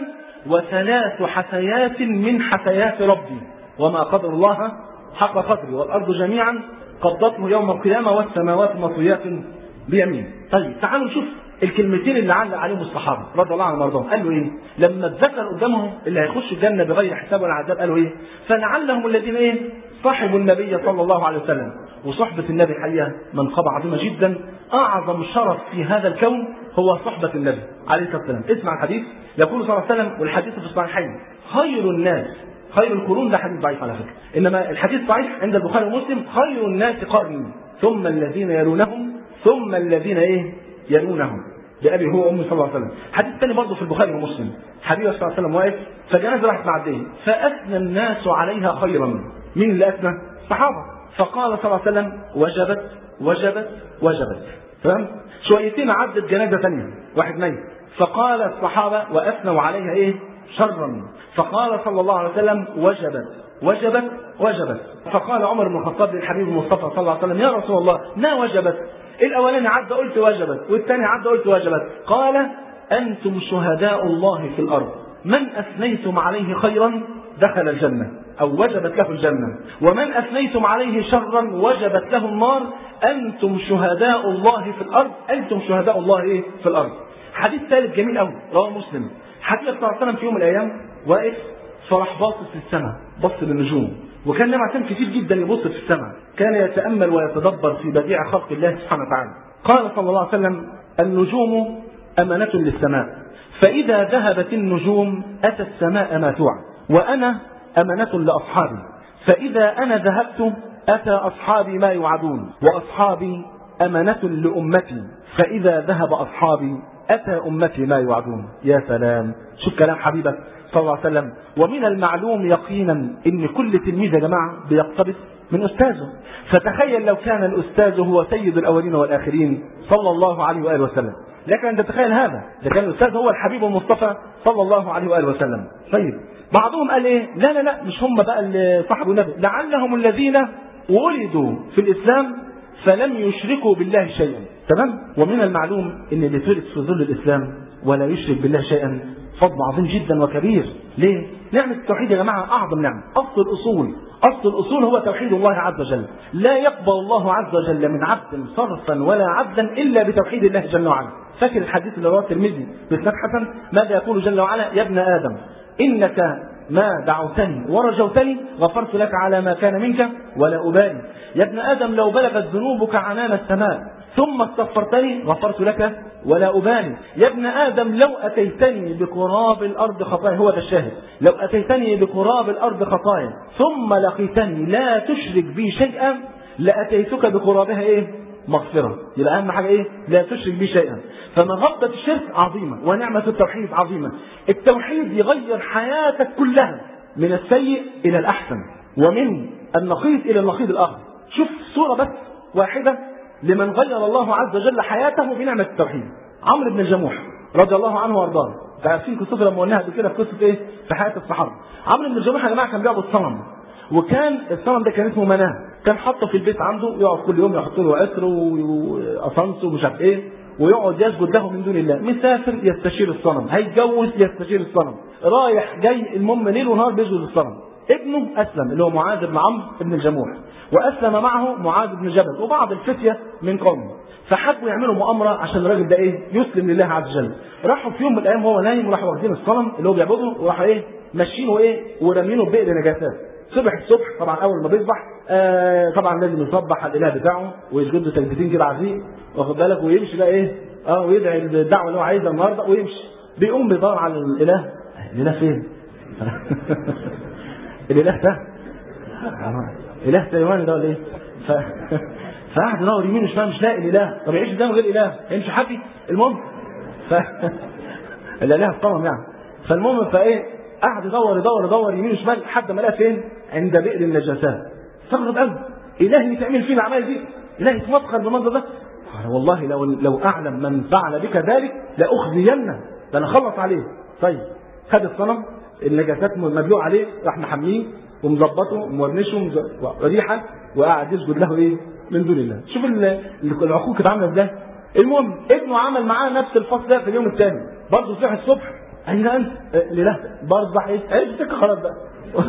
وثلاث حثيات من حثيات ربي وما قدر الله حق قدره والارض جميعا قبضته يوم القيامه والسماوات مطويات بيمين طيب تعالوا نشوف الكلمتين اللي علق عليهم الصحابه رضي الله عنهم وارضاهم قالوا ايه؟ لما اتذكر قدامهم اللي هيخشوا الجنه بغير حساب ولا عذاب قالوا ايه؟ فلعلهم الذين ايه؟ صحبوا النبي صلى الله عليه وسلم وصحبة النبي حقيقة منقبة عظيمة جدا أعظم شرف في هذا الكون هو صحبة النبي عليه الصلاة والسلام اسمع الحديث يقول صلى الله عليه وسلم والحديث في الصحيحين خير الناس خير القرون ده حديث ضعيف على فكرة إنما الحديث صحيح عند البخاري ومسلم خير الناس قرني ثم الذين يلونهم ثم الذين إيه يلونهم بأبي هو وأمي صلى الله عليه وسلم حديث ثاني برضه في البخاري ومسلم حبيبي صلى الله عليه وسلم واقف فجنازة راحت معدية فأثنى الناس عليها خيرا مين اللي أثنى؟ الصحابة فقال صلى الله عليه وسلم وجبت وجبت وجبت تمام شويتين عدت جنازة ثانية واحد ميت فقال الصحابة وأثنوا عليها إيه شرا فقال صلى الله عليه وسلم وجبت وجبت وجبت فقال عمر بن الخطاب للحبيب المصطفى صلى الله عليه وسلم يا رسول الله ما وجبت الاولاني عدى قلت وجبت والثاني عدى قلت وجبت قال انتم شهداء الله في الارض من اثنيتم عليه خيرا دخل الجنه او وجبت له الجنه ومن اثنيتم عليه شرا وجبت له النار انتم شهداء الله في الارض انتم شهداء الله ايه في الارض حديث ثالث جميل قوي رواه مسلم حديث صلى الله عليه وسلم في يوم من الايام واقف فراح باصص للسماء بص للنجوم وكان النبي عليه كتير جدا يبص في السماء كان يتامل ويتدبر في بديع خلق الله سبحانه وتعالى قال صلى الله عليه وسلم النجوم امانه للسماء فاذا ذهبت النجوم اتى السماء ما توعد وانا امانه لاصحابي فاذا انا ذهبت اتى اصحابي ما يوعدون واصحابي امانه لامتي فاذا ذهب اصحابي اتى امتي ما يوعدون يا سلام شوف كلام حبيبك صلى الله عليه وسلم ومن المعلوم يقينا ان كل تلميذ يا جماعه بيقتبس من استاذه فتخيل لو كان الاستاذ هو سيد الاولين والاخرين صلى الله عليه واله وسلم لكن انت تتخيل هذا ده كان الاستاذ هو الحبيب المصطفى صلى الله عليه واله وسلم طيب بعضهم قال ايه لا لا لا مش هم بقى اللي صاحبوا النبي لعلهم الذين ولدوا في الاسلام فلم يشركوا بالله شيئا تمام ومن المعلوم ان اللي اتولد في ظل الاسلام ولا يشرك بالله شيئا فضل عظيم جدا وكبير ليه نعمة التوحيد يا جماعة أعظم نعمة أصل الأصول أصل الأصول هو توحيد الله عز وجل لا يقبل الله عز وجل من عبد صرفا ولا عبدا إلا بتوحيد الله جل وعلا فاكر الحديث اللي رواه الترمذي بإسناد حسن ماذا يقول جل وعلا يا ابن آدم إنك ما دعوتني ورجوتني غفرت لك على ما كان منك ولا أبالي يا ابن آدم لو بلغت ذنوبك عنان السماء ثم استغفرتني غفرت لك ولا أبالي يا ابن آدم لو أتيتني بقراب الأرض خطايا هو ده الشاهد لو أتيتني بقراب الأرض خطايا ثم لقيتني لا تشرك بي شيئا لأتيتك بقرابها إيه مغفرة يبقى أهم حاجة إيه لا تشرك بي شيئا فمغبة الشرك عظيمة ونعمة التوحيد عظيمة التوحيد يغير حياتك كلها من السيء إلى الأحسن ومن النقيض إلى النقيض الآخر شوف صورة بس واحدة لمن غير الله عز وجل حياته بنعمة التوحيد عمرو بن الجموح رضي الله عنه وارضاه عارفين قصته لما قلناها قبل كده في قصه ايه؟ في حياه الصحابه. عمرو بن الجموح يا جماعه كان بيعبد صنم وكان الصنم ده كان اسمه مناه كان حاطه في البيت عنده يقعد كل يوم يحط له عطر وقصنص ومش عارف ايه ويقعد يسجد له من دون الله مسافر يستشير الصنم هيتجوز يستشير الصنم رايح جاي المهم ليل ونهار بيسجد للصنم ابنه اسلم اللي هو معاذ بن عمرو بن الجموح واسلم معه معاذ بن جبل وبعض الفتيه من قومه فحبوا يعملوا مؤامره عشان الراجل ده ايه يسلم لله عز وجل راحوا في يوم من الايام وهو نايم وراحوا واخدين الصنم اللي هو بيعبده وراحوا ايه ماشيينه ايه ورامينه ببئر نجاسات صبح الصبح طبعا اول ما بيصبح آه طبعا لازم يصبح على الاله بتاعه ويسجد له سجدتين كده عزيز واخد بالك ويمشي بقى ايه اه ويدعي الدعوه اللي هو عايزها النهارده ويمشي بيقوم بيدور على الاله الاله فين؟ الاله ده اله تايوان ده ولا ايه؟ ف... فقعد يدور يمين وشمال مش لاقي الاله طب يعيش ازاي من غير اله؟ يمشي حافي المهم ف الاله الصنم يعني فالمهم فايه قعد يدور يدور يدور يمين وشمال لحد ما لقى فين؟ عند بئر النجاسات استغرب قوي اله يتعمل فيه العمايل دي اله يتمسخر بالمنظر ده قال والله لو لو اعلم من فعل بك ذلك لاخزينه ده انا اخلص عليه طيب خد الصنم النجاسات مبلوع عليه راح محميه ومظبطه ومورنشه وريحه وقاعد يسجد له ايه من دون الله شوف العقول كانت عامله ازاي المهم ابنه عمل معاه نفس الفصل ده في اليوم الثاني برضه صحي الصبح اين انت؟ لله برضه صح ايه؟ عرفت خلاص بقى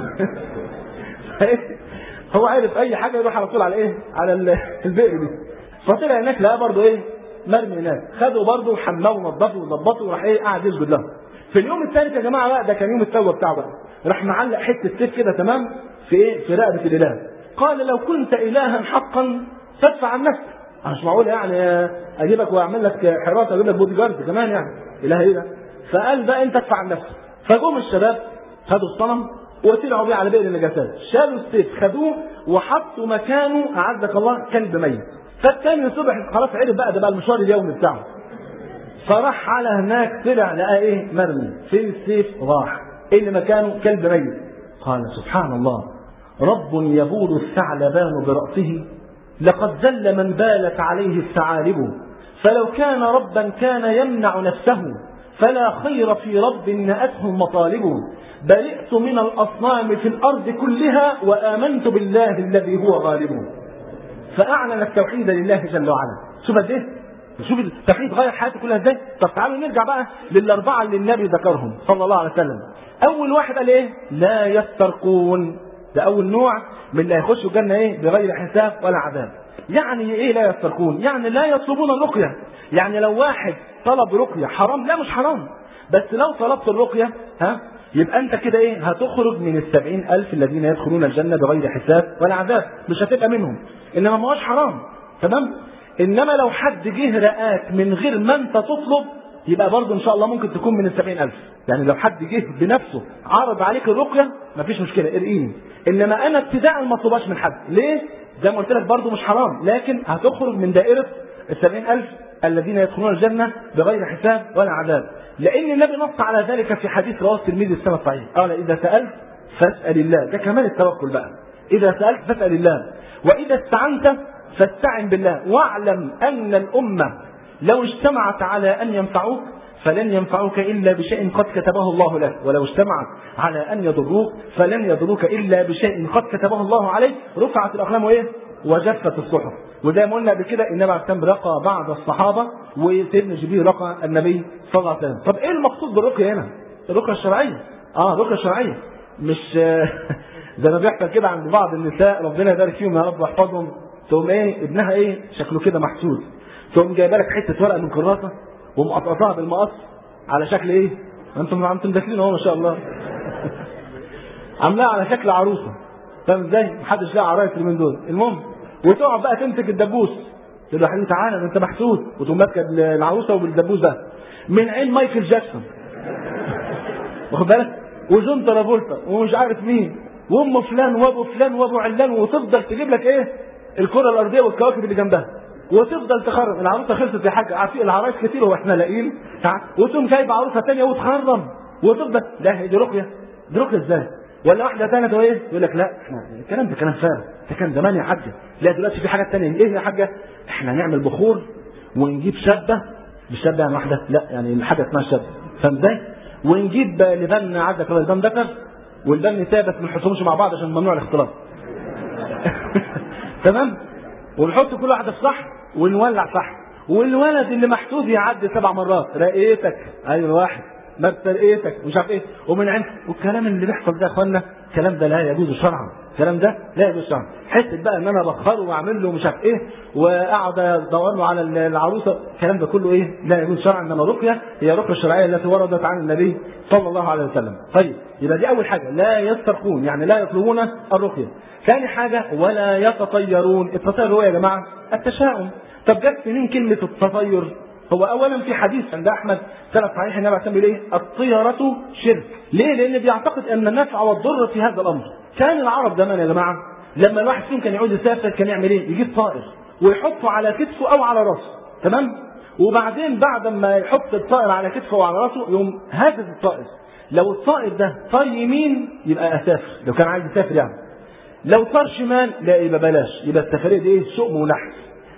هو عارف اي حاجه يروح على طول على ايه؟ على البئر دي فطلع هناك لقى برضه ايه؟ مرمي هناك خده برضه وحماه ونضفه وظبطه وراح ايه؟ قاعد يسجد له في اليوم الثالث يا جماعه بقى ده كان يوم التوبه بتاعه بقى راح معلق حته سيف كده تمام في ايه؟ في رقبه الاله قال لو كنت الها حقا فادفع عن نفسك مش معقول يعني اجيبك واعمل لك حراسه اجيب لك بودي جارد كمان يعني اله ايه ده فقال بقى انت ادفع عن نفسك فجم الشباب خدوا الصنم وطلعوا بيه على بئر النجاسات شالوا السيف خدوه وحطوا مكانه اعزك الله كلب ميت فالتاني الصبح خلاص عرف بقى ده بقى المشوار اليومي بتاعه فراح على هناك طلع لقى ايه مرمي فين السيف راح ايه اللي مكانه كلب ميت قال سبحان الله رب يبول الثعلبان برأسه لقد ذل من بالت عليه الثعالب فلو كان ربا كان يمنع نفسه فلا خير في رب نأته المطالب برئت من الأصنام في الأرض كلها وآمنت بالله الذي هو غالب فأعلن التوحيد لله جل وعلا شوف قد ايه شوف التوحيد غير حياته كلها ازاي طب تعالوا نرجع بقى للأربعة اللي النبي ذكرهم صلى الله عليه وسلم أول واحد قال ايه لا يسترقون ده أول نوع من اللي هيخشوا الجنة ايه بغير حساب ولا عذاب يعني ايه لا يسترقون يعني لا يطلبون الرقية يعني لو واحد طلب رقية حرام لا مش حرام بس لو طلبت الرقية ها يبقى انت كده ايه هتخرج من السبعين الف الذين يدخلون الجنة بغير حساب ولا عذاب مش هتبقى منهم انما ما هوش حرام تمام انما لو حد جه رقاك من غير ما انت تطلب يبقى برضه ان شاء الله ممكن تكون من السبعين الف يعني لو حد جه بنفسه عرض عليك الرقية مفيش مشكلة ارقيني انما انا ابتداء ما اطلبهاش من حد ليه زي ما قلت لك برضه مش حرام لكن هتخرج من دائرة السبعين ألف الذين يدخلون الجنة بغير حساب ولا عذاب لأن النبي نص على ذلك في حديث رواه الترمذي السنة الصحيح قال إذا سألت فاسأل الله ده كمال التوكل بقى إذا سألت فاسأل الله وإذا استعنت فاستعن بالله واعلم أن الأمة لو اجتمعت على أن ينفعوك فلن ينفعوك إلا بشيء قد كتبه الله لك ولو اجتمعت على أن يضروك فلن يضروك إلا بشيء قد كتبه الله عليك رفعت الأقلام وإيه وجفت الصحف وزي ما قلنا قبل كده النبي عليه السلام رقى بعض الصحابة وسيدنا جبريل رقى النبي صلى الله عليه وسلم طب ايه المقصود بالرقية هنا الرقية الشرعية اه الرقية الشرعية مش زي ما بيحصل كده عند بعض النساء ربنا يبارك فيهم يا رب واحفظهم تقوم ايه ابنها ايه شكله كده محسود تقوم جايبه لك حته ورقه من كراسه ومقطعتها بالمقص على شكل ايه انتم انتم داخلين اهو ما شاء الله عاملاها على شكل عروسه فاهم ازاي محدش لاقي عرايس من دول المهم وتقعد بقى تمسك الدبوس تقول له يا حبيبي تعالى ده انت محسود وتقوم ماسكه العروسه وبالدبوس ده من عين مايكل جاكسون واخد بالك وجون ترافولتا ومش عارف مين وام فلان وابو فلان وابو علان وتفضل تجيب لك ايه الكره الارضيه والكواكب اللي جنبها وتفضل تخرم العروسه خلصت يا حاج عارفين العرايس كتير واحنا لاقيين وتقوم جايب عروسه ثانيه وتخرم وتفضل لا دي رقيه دي رقيه ازاي؟ ولا واحده ثانيه ايه؟ يقول لك لا احنا الكلام ده كلام فارغ ده كان زمان يا حاجه لا دلوقتي في حاجات ثانيه ايه يا حاجه؟ احنا نعمل بخور ونجيب شابه مش شابه يعني واحده لا يعني حاجه اسمها شابه فاهم ازاي؟ ونجيب لبن عندك الله لبن ذكر واللبن نساء بس ما نحطهمش مع بعض عشان ممنوع الاختلاط تمام؟ ونحط كل واحده في صح ونولع صح والولد اللي محسود يعدي سبع مرات رقيتك ايوه واحد ما رقيتك مش عارف ايه ومن عند والكلام اللي بيحصل ده يا اخوانا الكلام ده لا يجوز شرعا الكلام ده لا يجوز شرعا حته بقى ان انا بخره واعمل له مش عارف ايه واقعد ادور له على العروسه الكلام ده كله ايه لا يجوز شرعا انما الرقيه هي الرقيه الشرعيه التي وردت عن النبي صلى الله عليه وسلم طيب يبقى دي اول حاجه لا يسترقون يعني لا يطلبون الرقيه ثاني حاجه ولا يتطيرون التطير هو يا جماعه التشاؤم طب جت منين كلمة التطير؟ هو أولا في حديث عند أحمد سنة صحيح النبي عليه الصلاة إيه؟ الطيرة شرك. ليه؟ لأن بيعتقد أن النفع والضر في هذا الأمر. كان العرب زمان يا جماعة لما الواحد فيهم كان يعود يسافر كان يعمل إيه؟ يجيب طائر ويحطه على كتفه أو على راسه. تمام؟ وبعدين بعد ما يحط الطائر على كتفه وعلى راسه يقوم هاجس الطائر. لو الطائر ده طار يمين يبقى أسافر لو كان عايز يسافر يعني. لو طار شمال لا يبقى بلاش يبقى السفرية دي إيه؟ شؤم ونحس.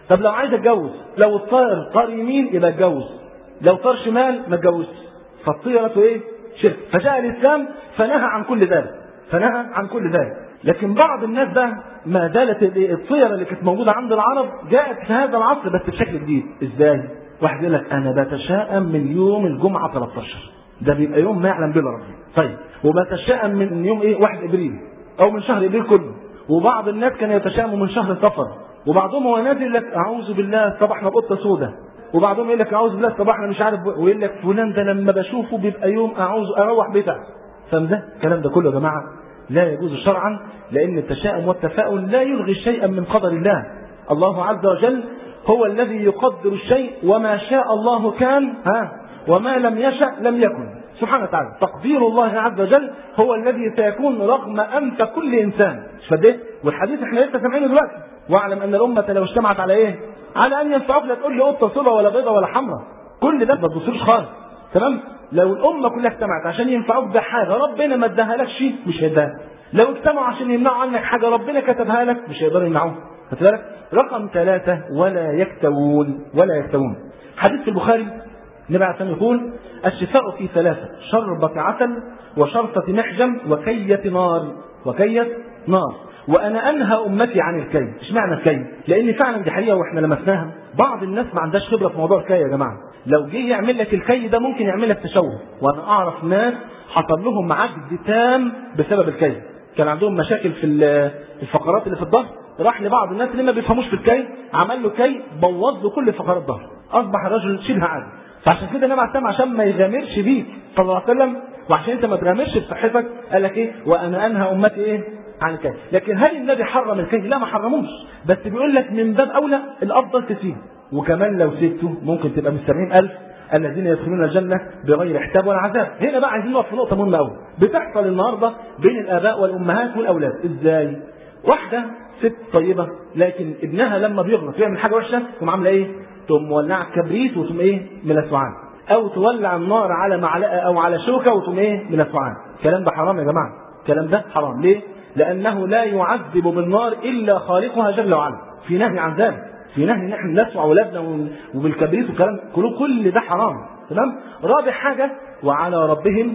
طب لو عايز اتجوز لو الطائر طار يمين يبقى اتجوز لو طار شمال ما اتجوزش فالطيرة ايه؟ شرك فجاء الاسلام فنهى عن كل ذلك فنهى عن كل ذلك لكن بعض الناس بقى ما زالت الطيرة اللي كانت موجودة عند العرب جاءت في هذا العصر بس بشكل جديد ازاي؟ واحد يقول لك انا بتشائم من يوم الجمعة 13 ده بيبقى يوم ما يعلم به الا ربنا طيب وبتشائم من يوم ايه؟ 1 ابريل او من شهر ابريل كله وبعض الناس كانوا يتشائموا من شهر صفر وبعضهم هو نازل لك اعوذ بالله صباحنا بقطه سودة وبعضهم يقول لك اعوذ بالله صباحنا مش عارف ويقول لك فلان ده لما بشوفه بيبقى يوم اعوذ اروح بيتها فاهم ده الكلام ده كله يا جماعه لا يجوز شرعا لان التشاؤم والتفاؤل لا يلغي شيئا من قدر الله الله عز وجل هو الذي يقدر الشيء وما شاء الله كان ها وما لم يشأ لم يكن سبحانه وتعالى تقدير الله عز وجل هو الذي سيكون رغم انف كل انسان مش فده والحديث احنا لسه سامعينه دلوقتي واعلم ان الامه لو اجتمعت على ايه على ان ينفعوك لا تقول لي قطه صلة ولا بيضه ولا حمراء كل ده ما تبصوش خالص تمام لو الامه كلها اجتمعت عشان ينفعوك بحاجه ربنا ما اداهالكش مش هيداها لو اجتمعوا عشان يمنعوا عنك حاجه ربنا كتبها لك مش هيقدروا يمنعوها خدت بالك رقم ثلاثة ولا يكتوون ولا يكتوون حديث في البخاري النبي عليه الصلاه يقول الشفاء في ثلاثة شربة عسل وشرطة محجم وكية نار وكية نار وانا انهى امتي عن الكي اشمعنى الكي لان فعلا دي حقيقه واحنا لمسناها بعض الناس ما عندهاش خبره في موضوع الكي يا جماعه لو جه يعمل لك الكي ده ممكن يعمل لك تشوه وانا اعرف ناس حصل لهم عجز تام بسبب الكي كان عندهم مشاكل في الفقرات اللي في الظهر راح لبعض الناس اللي ما بيفهموش في الكي عمل له كي بوظ له كل فقرات الظهر اصبح الرجل شبه عادي فعشان كده النبي عليه عشان ما يغامرش بيك صلى الله عليه وسلم وعشان انت ما تغامرش بصحتك قال لك ايه وانا انهى امتي ايه عن الكي لكن هل النبي حرم الكي لا ما حرموش بس بيقول لك من باب اولى الافضل تسيبه وكمان لو سبته ممكن تبقى من 70000 الذين يدخلون الجنة بغير حساب ولا عذاب هنا بقى عايزين نقف في نقطة مهمة قوي بتحصل النهاردة بين الآباء والأمهات والأولاد إزاي واحدة ست طيبة لكن ابنها لما بيغلط يعمل حاجة وحشة تقوم عاملة إيه تقوم مولعة كبريت وتقوم إيه ملسوعان أو تولع النار على معلقة أو على شوكة وتقوم إيه ملسوعان الكلام ده حرام يا جماعة الكلام ده حرام ليه لأنه لا يعذب بالنار إلا خالقها جل وعلا في نهي عن ذلك في نهي ان احنا نسمع اولادنا وبالكبريت والكلام كله كل ده حرام تمام رابع حاجه وعلى ربهم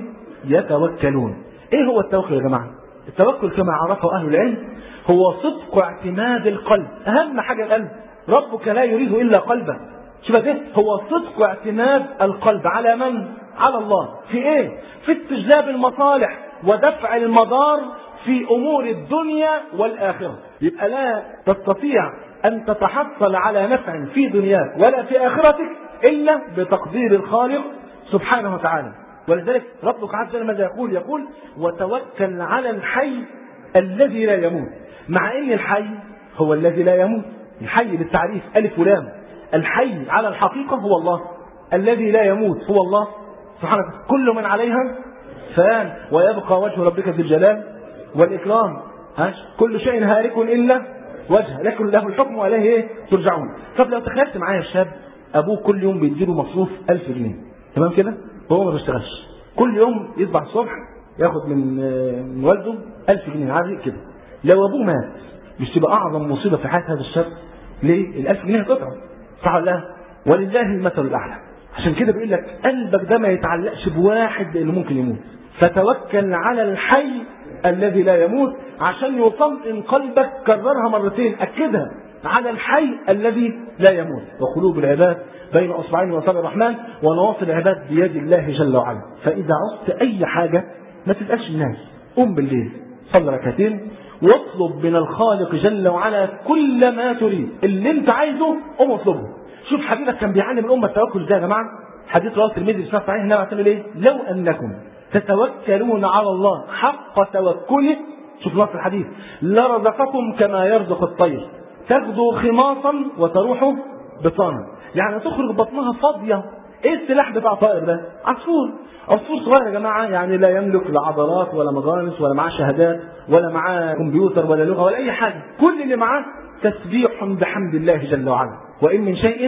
يتوكلون ايه هو التوكل يا جماعه التوكل كما عرفه اهل العلم هو صدق اعتماد القلب اهم حاجه القلب ربك لا يريد الا قلبه شوف ده هو صدق اعتماد القلب على من على الله في ايه في استجلاب المصالح ودفع المضار في امور الدنيا والاخره يبقى لا تستطيع أن تتحصل على نفع في دنياك ولا في آخرتك إلا بتقدير الخالق سبحانه وتعالى ولذلك ربك عز وجل ماذا يقول يقول وتوكل على الحي الذي لا يموت مع أن الحي هو الذي لا يموت الحي بالتعريف ألف ولام الحي على الحقيقة هو الله الذي لا يموت هو الله سبحانه وتعالى كل من عليها فان ويبقى وجه ربك ذي الجلال والإكرام ها كل شيء هالك إلا وجه لكن له الحكم واليه ايه ترجعون طب لو تخيلت معايا الشاب ابوه كل يوم بيديله مصروف 1000 جنيه تمام كده وهو ما بيشتغلش كل يوم يصبح الصبح ياخد من من والده 1000 جنيه عادي كده لو ابوه مات مش تبقى اعظم مصيبه في حياه هذا الشاب ليه ال 1000 جنيه هتقطع صح ولا لا ولله المثل الاعلى عشان كده بيقول لك قلبك ده ما يتعلقش بواحد اللي ممكن يموت فتوكل على الحي الذي لا يموت عشان يطمئن قلبك كررها مرتين أكدها على الحي الذي لا يموت وقلوب العباد بين أصبعين وصال الرحمن ونواصي العباد بيد الله جل وعلا فإذا عصت أي حاجة ما تسألش الناس قم بالليل صلي ركعتين واطلب من الخالق جل وعلا كل ما تريد اللي انت عايزه قم اطلبه شوف حبيبك كان بيعلم الأمة التوكل ازاي يا جماعة حديث رواه الترمذي في صحيح النبي عليه ايه لو أنكم تتوكلون على الله حق توكله شوف نص الحديث لرزقكم كما يرزق الطير تغدو خماصا وتروح بطانا يعني تخرج بطنها فاضية ايه السلاح بتاع الطائر ده عصفور عصفور صغير يا جماعة يعني لا يملك لا عضلات ولا مجانس ولا معاه شهادات ولا معاه كمبيوتر ولا لغة ولا أي حاجة كل اللي معاه تسبيح بحمد الله جل وعلا وإن من شيء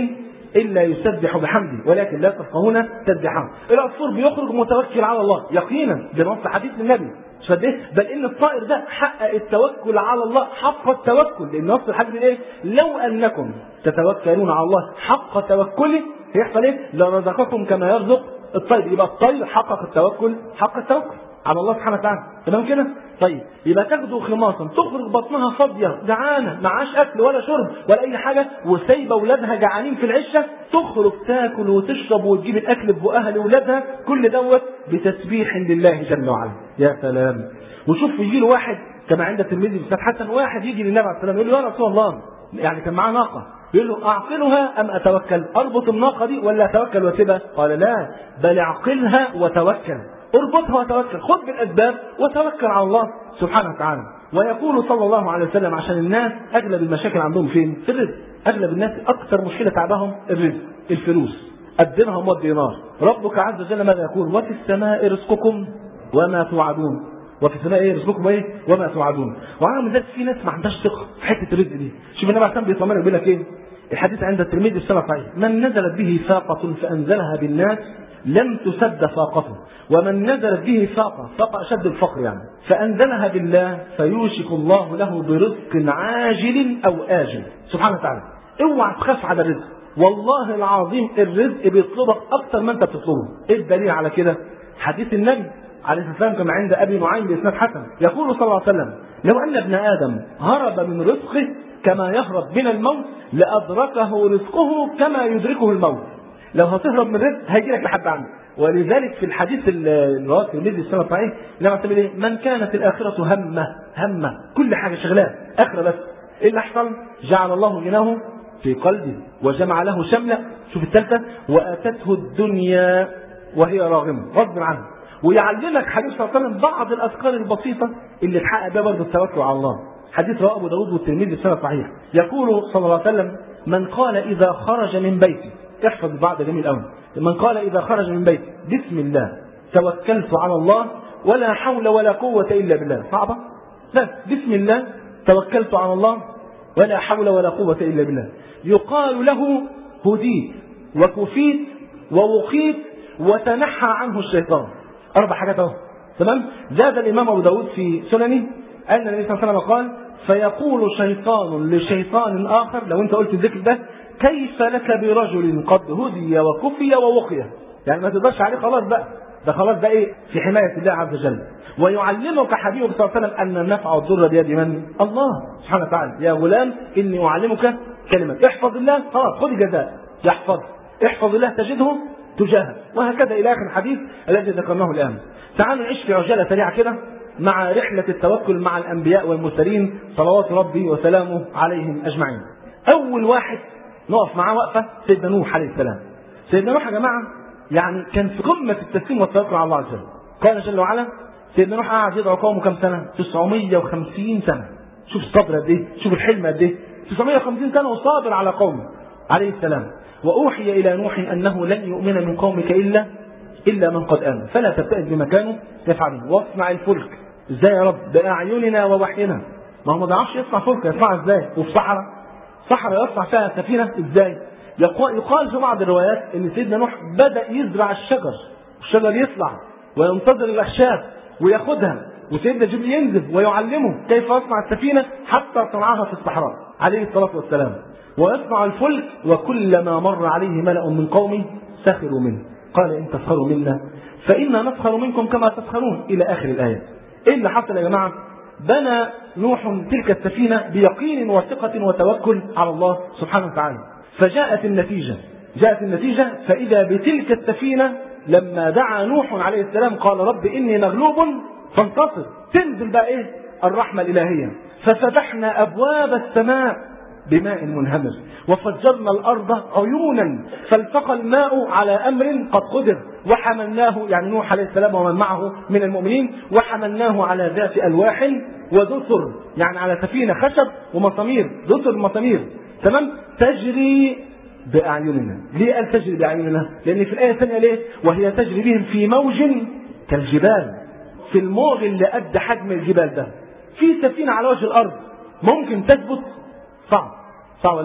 الا يسبح بحمده ولكن لا تفقهون تسبحهم العصفور بيخرج متوكل على الله يقينا بنص حديث النبي مش قد ايه بل ان الطائر ده حقق التوكل على الله حق التوكل لان نص الحديث ايه لو انكم تتوكلون على الله حق توكله هيحصل ايه لرزقكم كما يرزق الطير يبقى الطير حقق التوكل حق التوكل على الله سبحانه وتعالى تمام كده طيب يبقى تاخدوا خماصا تخرج بطنها فاضيه جعانه معاش اكل ولا شرب ولا اي حاجه وسايبه اولادها جعانين في العشه تخرج تاكل وتشرب وتجيب الاكل في بقها لاولادها كل دوت بتسبيح لله جل وعلا يا سلام وشوف يجي له واحد كما عند الترمذي بن حسن واحد يجي للنبي عليه السلام يقول له يا رسول الله يعني كان معاه ناقه يقول له اعقلها ام اتوكل اربط الناقه دي ولا اتوكل واسيبها قال لا بل اعقلها وتوكل اربطها وتوكل خذ بالاسباب وتوكل على الله سبحانه وتعالى ويقول صلى الله عليه وسلم عشان الناس اغلب المشاكل عندهم فين في الرزق اغلب الناس اكثر مشكله تعبهم الرزق الفلوس الدرهم والدينار ربك عز وجل ماذا يقول وفي السماء رزقكم وما توعدون وفي السماء ايه رزقكم ايه وما توعدون وعلى ذلك في ناس ما عندهاش ثقه في حته الرزق دي شوف النبي عليه بيطمنك بيقول لك ايه الحديث عند الترمذي السنه صحيح من نزلت به فاقه فانزلها بالناس لم تسد فاقته ومن نزلت به فاقة فاقة أشد الفقر يعني فأنزلها بالله فيوشك الله له برزق عاجل أو آجل سبحانه وتعالى اوعى تخاف على الرزق والله العظيم الرزق بيطلبك أكثر ما أنت بتطلبه إيه الدليل على كده حديث النبي عليه الصلاة والسلام كما عند أبي نعيم بإسناد حسن يقول صلى الله عليه وسلم لو أن ابن آدم هرب من رزقه كما يهرب من الموت لأدركه رزقه كما يدركه الموت لو هتهرب من رزق هيجي لك لحد عندك ولذلك في الحديث اللي رواه الترمذي السنه الصحيح لما تعمل ايه؟ من كانت الاخره همه همه كل حاجه شغلاه اخره بس ايه اللي حصل؟ جعل الله غناه في قلبه وجمع له شمله شوف الثالثه واتته الدنيا وهي راغمه غصب عنه ويعلمك حديث صلى الله عليه وسلم بعض الاذكار البسيطه اللي تحقق بها برضه التوكل على الله حديث رواه ابو داود والترمذي السنه الصحيح يقول صلى الله عليه وسلم من قال اذا خرج من بيته احفظ بعض جميل قوي من قال إذا خرج من بيته بسم الله توكلت على الله ولا حول ولا قوة إلا بالله صعبة لا بسم الله توكلت على الله ولا حول ولا قوة إلا بالله يقال له هديت وكفيت ووقيت وتنحى عنه الشيطان أربع حاجات أهو تمام زاد الإمام أبو داود في سننه أن النبي صلى الله عليه وسلم قال فيقول شيطان لشيطان آخر لو أنت قلت الذكر ده كيف لك برجل قد هدي وكفي ووقي يعني ما تقدرش عليه خلاص بقى ده خلاص ده ايه في حمايه الله عز وجل ويعلمك حبيبه صلى الله عليه وسلم ان النفع والضر بيد من؟ الله سبحانه وتعالى يا غلام اني اعلمك كلمه احفظ الله خلاص خذ الجزاء يحفظ احفظ الله تجده تجاهك وهكذا الى اخر الحديث الذي ذكرناه الان تعالوا نعيش في عجاله سريعه كده مع رحله التوكل مع الانبياء والمرسلين صلوات ربي وسلامه عليهم اجمعين اول واحد نقف معاه وقفه سيدنا نوح عليه السلام. سيدنا نوح يا جماعه يعني كان في قمه التسليم والتوكل على الله عز وجل. قال جل وعلا سيدنا نوح قعد يدعو قومه كم سنه؟ 950 سنه. شوف الصبر قد ايه؟ شوف الحلم قد ايه؟ 950 سنه وصابر على قومه عليه السلام. واوحي الى نوح انه لن يؤمن من قومك الا الا من قد امن، فلا تبتئس بما كانوا يفعلون، واصنع الفلك. ازاي يا رب؟ باعيننا ووحينا. ما هو ما بيعرفش يصنع فلك يصنعها ازاي؟ وفي صحراء صحراء يصنع فيها سفينة ازاي يقال في بعض الروايات ان سيدنا نوح بدأ يزرع الشجر الشجر يطلع وينتظر الاخشاب وياخدها وسيدنا جبريل ينزل ويعلمه كيف يصنع السفينة حتى صنعها في الصحراء عليه الصلاة والسلام ويصنع الفلك وكلما مر عليه ملأ من قومه سخروا منه قال إن تسخروا منا فإنا نسخر منكم كما تسخرون إلى آخر الآية إيه اللي حصل يا جماعة بنى نوح تلك السفينة بيقين وثقة وتوكل على الله سبحانه وتعالى فجاءت النتيجة جاءت النتيجة فإذا بتلك السفينة لما دعا نوح عليه السلام قال رب إني مغلوب فانتصر تنزل بقى إيه الرحمة الإلهية ففتحنا أبواب السماء بماء منهمر وفجرنا الأرض عيونا فالتقى الماء على أمر قد قدر وحملناه يعني نوح عليه السلام ومن معه من المؤمنين وحملناه على ذات ألواح ودثر يعني على سفينة خشب ومسامير دثر مسامير تمام تجري بأعيننا ليه قال تجري بأعيننا لأن في الآية الثانية ليه وهي تجري بهم في موج كالجبال في الموج اللي قد حجم الجبال ده في سفينة على وجه الأرض ممكن تثبت صعب صعب ولا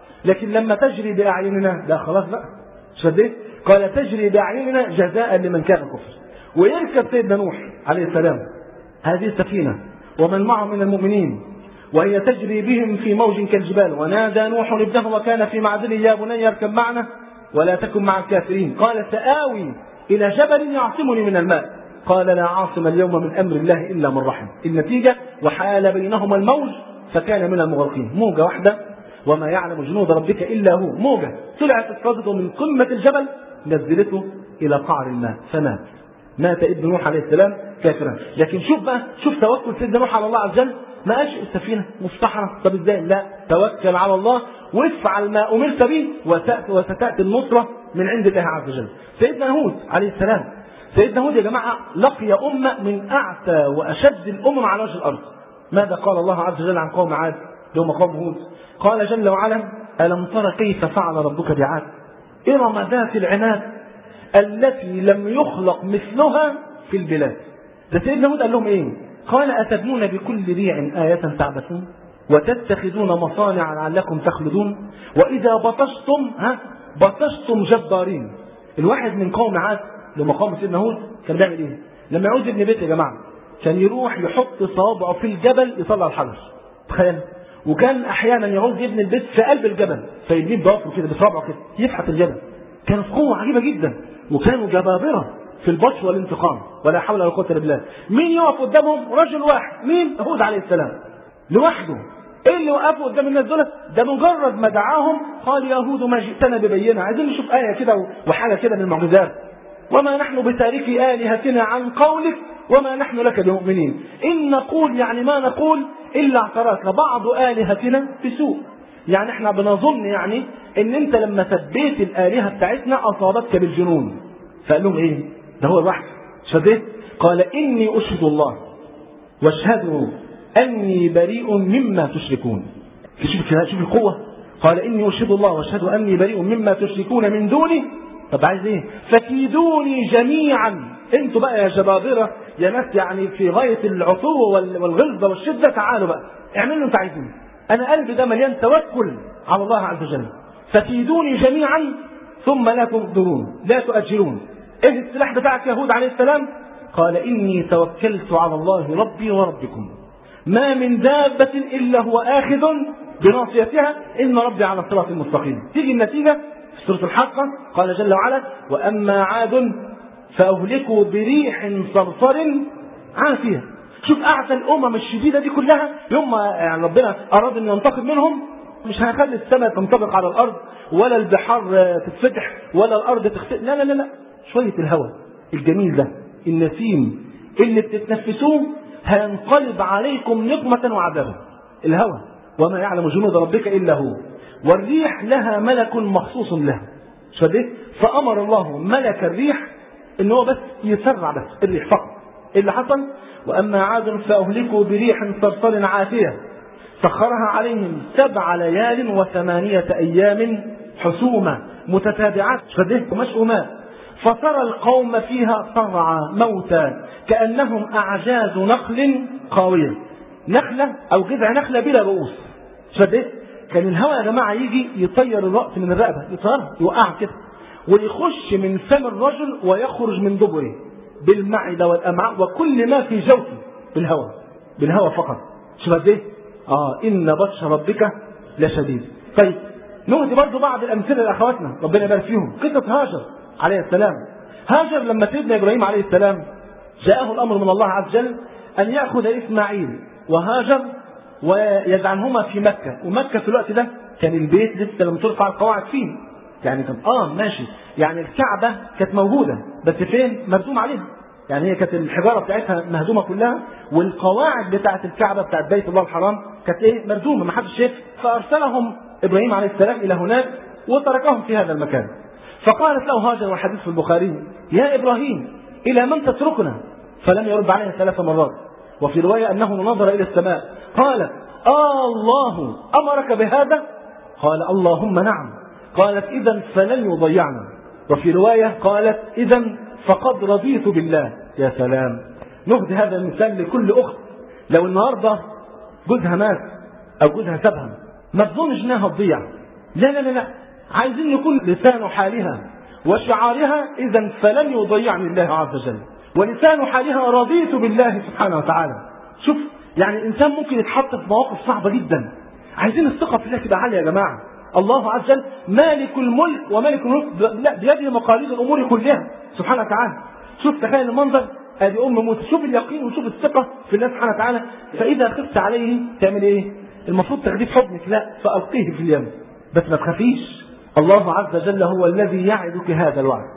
لكن لما تجري باعيننا لا خلاص بقى شديت قال تجري باعيننا جزاء لمن كان كفر ويركب سيدنا نوح عليه السلام هذه السفينه ومن معه من المؤمنين وهي تجري بهم في موج كالجبال ونادى نوح ابنه وكان في معزل يا بني اركب معنا ولا تكن مع الكافرين قال سآوي إلى جبل يعصمني من الماء قال لا عاصم اليوم من أمر الله إلا من رحم النتيجة وحال بينهما الموج فكان من المغرقين موجة واحدة وما يعلم جنود ربك إلا هو موجة طلعت الصدد من قمة الجبل نزلته إلى قعر الماء فمات مات ابن نوح عليه السلام كافرا لكن شوف بقى شوف توكل سيدنا نوح على الله عز وجل ما قالش السفينة مستحرة طب ازاي لا توكل على الله وافعل ما أمرت به وتأتي وستأتي النصرة من عند الله عز وجل سيدنا هود عليه السلام سيدنا هود يا جماعة لقي أمة من أعتى وأشد الأمم على وجه الأرض ماذا قال الله عز وجل عن قوم عاد يوم قوم هود قال جل وعلا ألم تر كيف فعل ربك بعاد إرم ذات العناد التي لم يخلق مثلها في البلاد ده سيدنا هود قال لهم ايه قال أتبنون بكل ريع آية تعبثون وتتخذون مصانع لعلكم تخلدون وإذا بطشتم ها بطشتم جبارين الواحد من قوم عاد لما قام سيدنا هود كان بيعمل ايه لما يعوز ابن بيت يا جماعة كان يروح يحط صوابعه في الجبل يطلع الحجر تخيل وكان احيانا يعوز يبني البيت في قلب الجبل فيجيب ضوافره كده بصوابعه كده يفحت الجبل كانت قوة عجيبة جدا وكانوا جبابرة في البطش والانتقام ولا حول ولا قوة الا بالله مين يقف قدامهم رجل واحد مين هود عليه السلام لوحده ايه اللي وقفوا قدام الناس دول ده مجرد ما دعاهم قال يا هود ما جئتنا ببينه عايزين نشوف آية كده وحاجة كده من المعجزات وما نحن بتاركي آلهتنا عن قولك وما نحن لك بمؤمنين إن نقول يعني ما نقول إلا اعتراك بعض آلهتنا بسوء يعني احنا بنظن يعني ان انت لما ثبيت الآلهة بتاعتنا أصابتك بالجنون فقال لهم ايه ده هو الوحي شديت قال إني أشهد الله واشهدوا أني بريء مما تشركون شوف كده شوف القوة قال إني أشهد الله واشهد أني بريء مما تشركون من دوني طب عايز ايه فكيدوني جميعا انتوا بقى يا جبابرة يا ناس يعني في غاية العطو والغلظة والشدة تعالوا بقى اعملوا اللي انتوا عايزينه انا قلبي ده مليان توكل على الله عز وجل فكيدوني جميعا ثم لا تنظرون لا تؤجلون ايه السلاح بتاعك يا هود عليه السلام قال اني توكلت على الله ربي وربكم ما من دابة الا هو اخذ بناصيتها ان ربي على الصراط المستقيم تيجي النتيجة في سورة الحاقة قال جل وعلا واما عاد فاهلكوا بريح صرصر عافية شوف اعتى الامم الشديده دي كلها يوم ما يعني ربنا اراد ان ينتقم منهم مش هيخلي السماء تنطبق على الارض ولا البحار تتفتح ولا الارض تختفي لا لا لا لا شويه الهواء الجميل ده النسيم اللي بتتنفسوه هينقلب عليكم نقمة وعذابا الهواء وما يعلم جنود ربك إلا هو والريح لها ملك مخصوص لها شديت فأمر الله ملك الريح ان هو بس يسرع بس الريح فقط اللي حصل وأما عاد فأهلكوا بريح صرصر عاتية سخرها عليهم سبع ليال وثمانية أيام حسومة متتابعات فده مشؤومات فترى القوم فيها صرعى موتى كأنهم أعجاز نخل قاوية نخلة أو جذع نخلة بلا رؤوس فده كان الهواء يا جماعة يجي يطير الرأس من الرقبة يطيرها يوقعها كده ويخش من فم الرجل ويخرج من دبره بالمعدة والأمعاء وكل ما في جوفه بالهواء بالهواء فقط شوف قد ايه؟ اه ان بطش ربك لشديد طيب نؤتي برضه بعض الامثله لاخواتنا ربنا يبارك فيهم قصه هاجر عليه السلام هاجر لما سيدنا ابراهيم عليه السلام جاءه الامر من الله عز وجل ان ياخذ اسماعيل وهاجر ويجعلهما في مكه ومكه في الوقت ده كان البيت لسه لم ترفع القواعد فيه يعني كان اه ماشي يعني الكعبه كانت موجوده بس فين مرسوم عليها يعني هي كانت الحجاره بتاعتها مهدومه كلها والقواعد بتاعت الكعبه بتاعت بيت الله الحرام كانت ايه مرسومه ما حدش شاف فارسلهم ابراهيم عليه السلام الى هناك وتركهم في هذا المكان فقالت له هاجر والحديث في البخاري يا ابراهيم الى من تتركنا فلم يرد عليها ثلاث مرات وفي روايه انه نظر الى السماء قالت آه الله امرك بهذا قال اللهم نعم قالت اذا فلن يضيعنا وفي روايه قالت اذا فقد رضيت بالله يا سلام نهدي هذا المثال لكل اخت لو النهارده جوزها مات او جوزها سابها ما تظنش انها هتضيع لا لا لا لا عايزين يكون لسان حالها وشعارها إذا فلن يضيعني الله عز وجل ولسان حالها رضيت بالله سبحانه وتعالى شوف يعني الإنسان ممكن يتحط في مواقف صعبة جدا عايزين الثقة في الله تبقى عالية يا جماعة الله عز وجل مالك الملك ومالك الملك لا بيده مقاليد الأمور كلها سبحانه وتعالى شوف تخيل المنظر ادي ام موسى شوف اليقين وشوف الثقه في الله سبحانه وتعالى فاذا خفت عليه تعمل ايه؟ المفروض تاخديه في حضنك لا فالقيه في اليم بس ما تخافيش الله عز وجل هو الذي يعدك هذا الوعد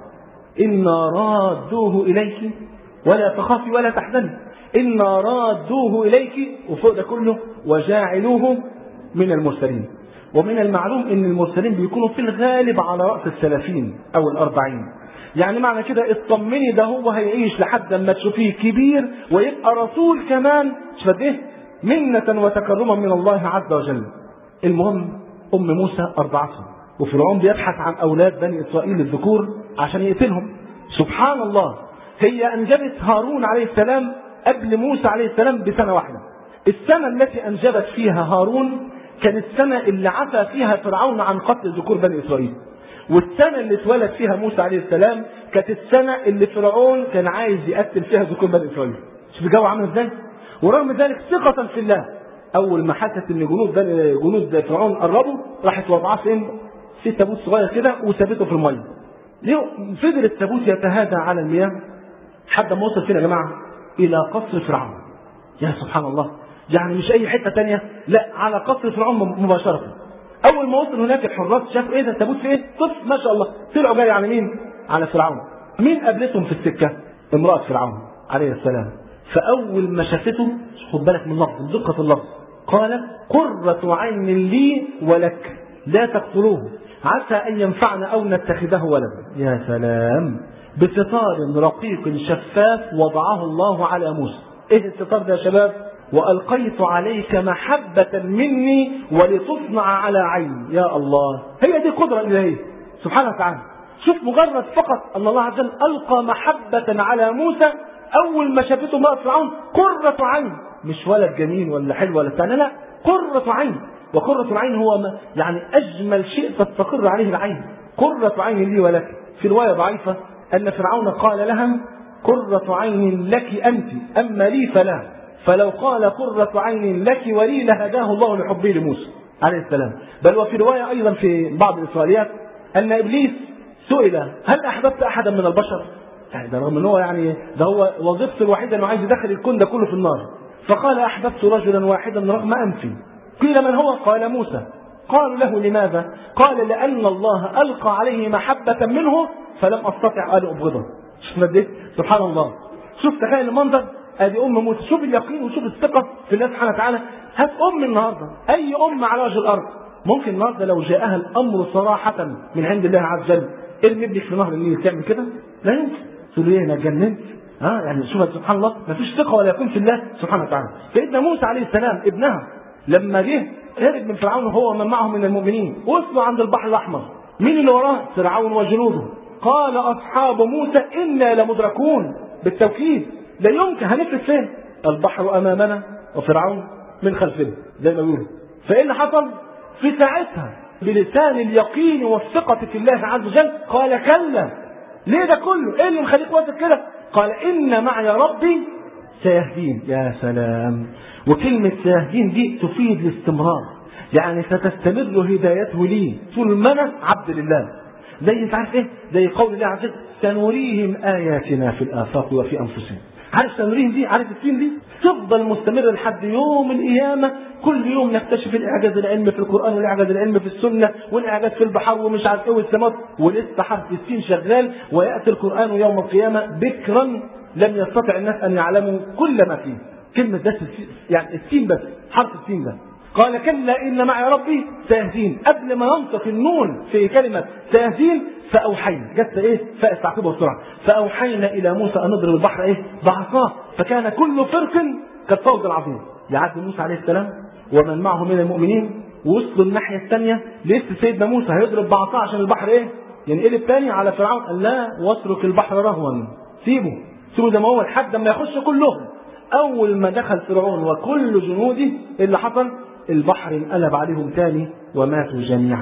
إنا رادوه إليك ولا تخافي ولا تحزني إنا رادوه إليك وفوق ده كله وجاعلوه من المرسلين ومن المعلوم ان المرسلين بيكونوا في الغالب على رأس الثلاثين او الاربعين يعني معنى كده اطمني ده هو هيعيش لحد ما تشوفيه كبير ويبقى رسول كمان مش قد ايه منة وتكرما من الله عز وجل المهم ام موسى ارضعتهم وفرعون بيبحث عن اولاد بني اسرائيل الذكور عشان يقتلهم سبحان الله هي انجبت هارون عليه السلام قبل موسى عليه السلام بسنه واحده السنه التي انجبت فيها هارون كانت السنه اللي عفى فيها فرعون عن قتل ذكور بني اسرائيل والسنه اللي اتولد فيها موسى عليه السلام كانت السنه اللي فرعون كان عايز يقتل فيها ذكور بني اسرائيل شوف الجو عامل ازاي ورغم ذلك ثقه في الله اول ما حست ان جنود بني جنود فرعون قربوا راحت وضعاه فين في تابوت صغير كده وثبته في الميه ليه فضل التابوت يتهادى على المياه حتى ما وصل فين يا جماعه الى قصر فرعون يا سبحان الله يعني مش اي حته تانية لا على قصر فرعون مباشره اول ما وصل هناك الحراس شافوا ايه ده التابوت في ايه طفل ما شاء الله طلعوا جاي على مين على فرعون مين قابلتهم في السكه امراه فرعون عليه السلام فاول ما شافته خد بالك من اللفظ دقه اللفظ قالت قرة عين لي ولك لا تقتلوه عسى أن ينفعنا أو نتخذه ولدا يا سلام بستار رقيق شفاف وضعه الله على موسى ايه الستار ده يا شباب وألقيت عليك محبة مني ولتصنع على عيني يا الله هي دي قدرة إلهية سبحانه وتعالى شوف مجرد فقط أن الله عز وجل ألقى محبة على موسى أول ما شافته امرأة فرعون قرة عين مش ولد جميل ولا حلو ولا بتاع لا قرة عين وقرة العين هو ما يعني أجمل شيء تستقر عليه العين قرة عين لي ولك في رواية ضعيفة أن فرعون قال لها قرة عين لك أنت أما لي فلا فلو قال قرة عين لك ولي لهداه الله لحبه لموسى عليه السلام بل وفي رواية أيضا في بعض الإسرائيليات أن إبليس سئل هل أحببت أحدا من البشر؟ يعني ده رغم ان هو يعني ده هو وظيفته الوحيده انه عايز يدخل الكون ده كله في النار فقال احببت رجلا واحدا رغم انفي قيل من هو قال موسى قالوا له لماذا قال لان الله القى عليه محبه منه فلم استطع ان ابغضه شوف قد ايه سبحان الله شوف تخيل المنظر ادي ام موسى شوف اليقين وشوف الثقه في الله سبحانه وتعالى هات ام النهارده اي ام على وجه الارض ممكن النهارده لو جاءها الامر صراحه من عند الله عز وجل ارمي ابنك في نهر النيل تعمل كده لا يمكن تقول له ايه انا اتجننت ها يعني شوف سبحان الله ما فيش ثقه ولا يكون في الله سبحانه وتعالى سيدنا موسى عليه السلام ابنها لما جه هرب من فرعون وهو ومن معه من المؤمنين وصلوا عند البحر الاحمر مين اللي وراه فرعون وجنوده قال اصحاب موسى انا لمدركون بالتوكيد لا يمكن هنفلت فين البحر امامنا وفرعون من خلفنا زي ما بيقولوا فايه اللي حصل في ساعتها بلسان اليقين والثقه في الله عز وجل قال كلا ليه ده كله؟ ايه اللي مخليك واثق كده؟ قال ان معي ربي سيهدين يا سلام وكلمة سيهدين دي تفيد الاستمرار يعني ستستمر هدايته لي طول ما انا عبد لله زي انت عارف ايه؟ زي قول الله عز وجل سنريهم اياتنا في الافاق وفي انفسهم عارف سنريهم دي عارف السين دي تفضل مستمرة لحد يوم القيامة كل يوم نكتشف الإعجاز العلمي في القرآن والإعجاز العلمي في السنة والإعجاز في البحر ومش عارف إيه والسماوات ولسه حرف السين شغال ويأتي القرآن يوم القيامة بكرا لم يستطع الناس أن يعلموا كل ما فيه كلمة بس يعني السين بس حرف السين ده قال كلا إن معي ربي سيهدين قبل ما ينطق النون في كلمة سيهدين فأوحينا جت إيه فاء تعقيبها بسرعة فأوحينا إلى موسى أن نضرب البحر إيه بعصاه فكان كل فرق كالفوز العظيم يعدي موسى عليه السلام ومن معه من المؤمنين ووصلوا الناحية الثانية لسه سيدنا موسى هيضرب بعصاه عشان البحر إيه ينقلب تاني على فرعون قال لا واترك البحر رهوا سيبه سيبه زي ما هو لحد ما يخش كلهم أول ما دخل فرعون وكل جنوده اللي حصل البحر انقلب عليهم تاني وماتوا جميعا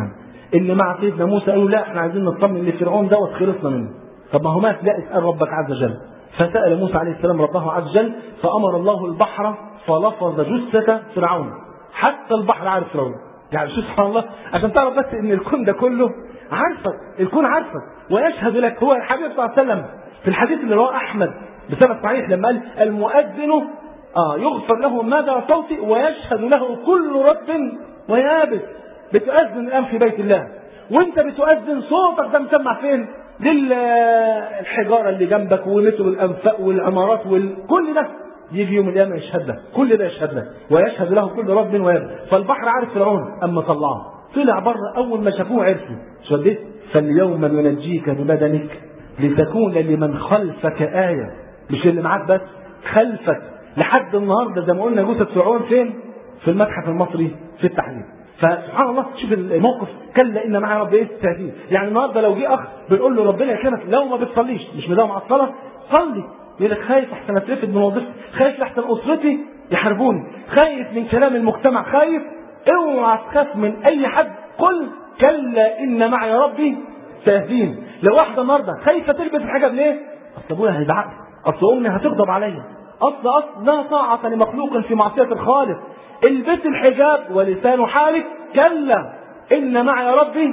اللي مع سيدنا موسى قالوا لا احنا عايزين نطمن لفرعون دوت خلصنا منه طب ما هو مات لا اسال ربك عز وجل فسال موسى عليه السلام ربه عز وجل فامر الله البحر فلفظ جثه فرعون حتى البحر عارف فرعون يعني شوف سبحان الله عشان تعرف بس ان الكون ده كله عارفك الكون عارفك ويشهد لك هو الحبيب صلى الله عليه وسلم في الحديث اللي رواه احمد بسبب صحيح لما قال المؤذن اه يغفر له مدى صوتي ويشهد له كل رب ويابس بتؤذن الان في بيت الله وانت بتؤذن صوتك ده مسمع فين؟ للحجاره اللي جنبك ومثل الانفاق والعمارات وكل ده يجي يوم القيامه يشهد لك كل ده يشهد لك ويشهد له كل رب ويابس فالبحر عارف فرعون اما طلعه طلع بره اول ما شافوه عرفوا شو قد فاليوم ننجيك ببدنك لتكون لمن خلفك آية مش اللي معاك بس خلفك لحد النهارده زي ما قلنا جثة فرعون فين؟ في المتحف المصري في التحرير فسبحان الله شوف الموقف كلا ان معي رب ايه التهديد يعني النهارده لو جه اخ بنقول له ربنا يكرمك لو ما بتصليش مش مداوم على الصلاه صلي يقول لك خايف احسن اترفد من وظيفتي خايف احسن اسرتي يحاربوني خايف من كلام المجتمع خايف اوعى تخاف من اي حد قل كلا ان معي ربي سيهدين لو واحده النهارده خايفه تلبس الحجاب ليه؟ اصل ابويا هيزعق اصل امي هتغضب عليا اصل اصل لا طاعه لمخلوق في معصيه الخالق البس الحجاب ولسان حالك كلا ان معي ربي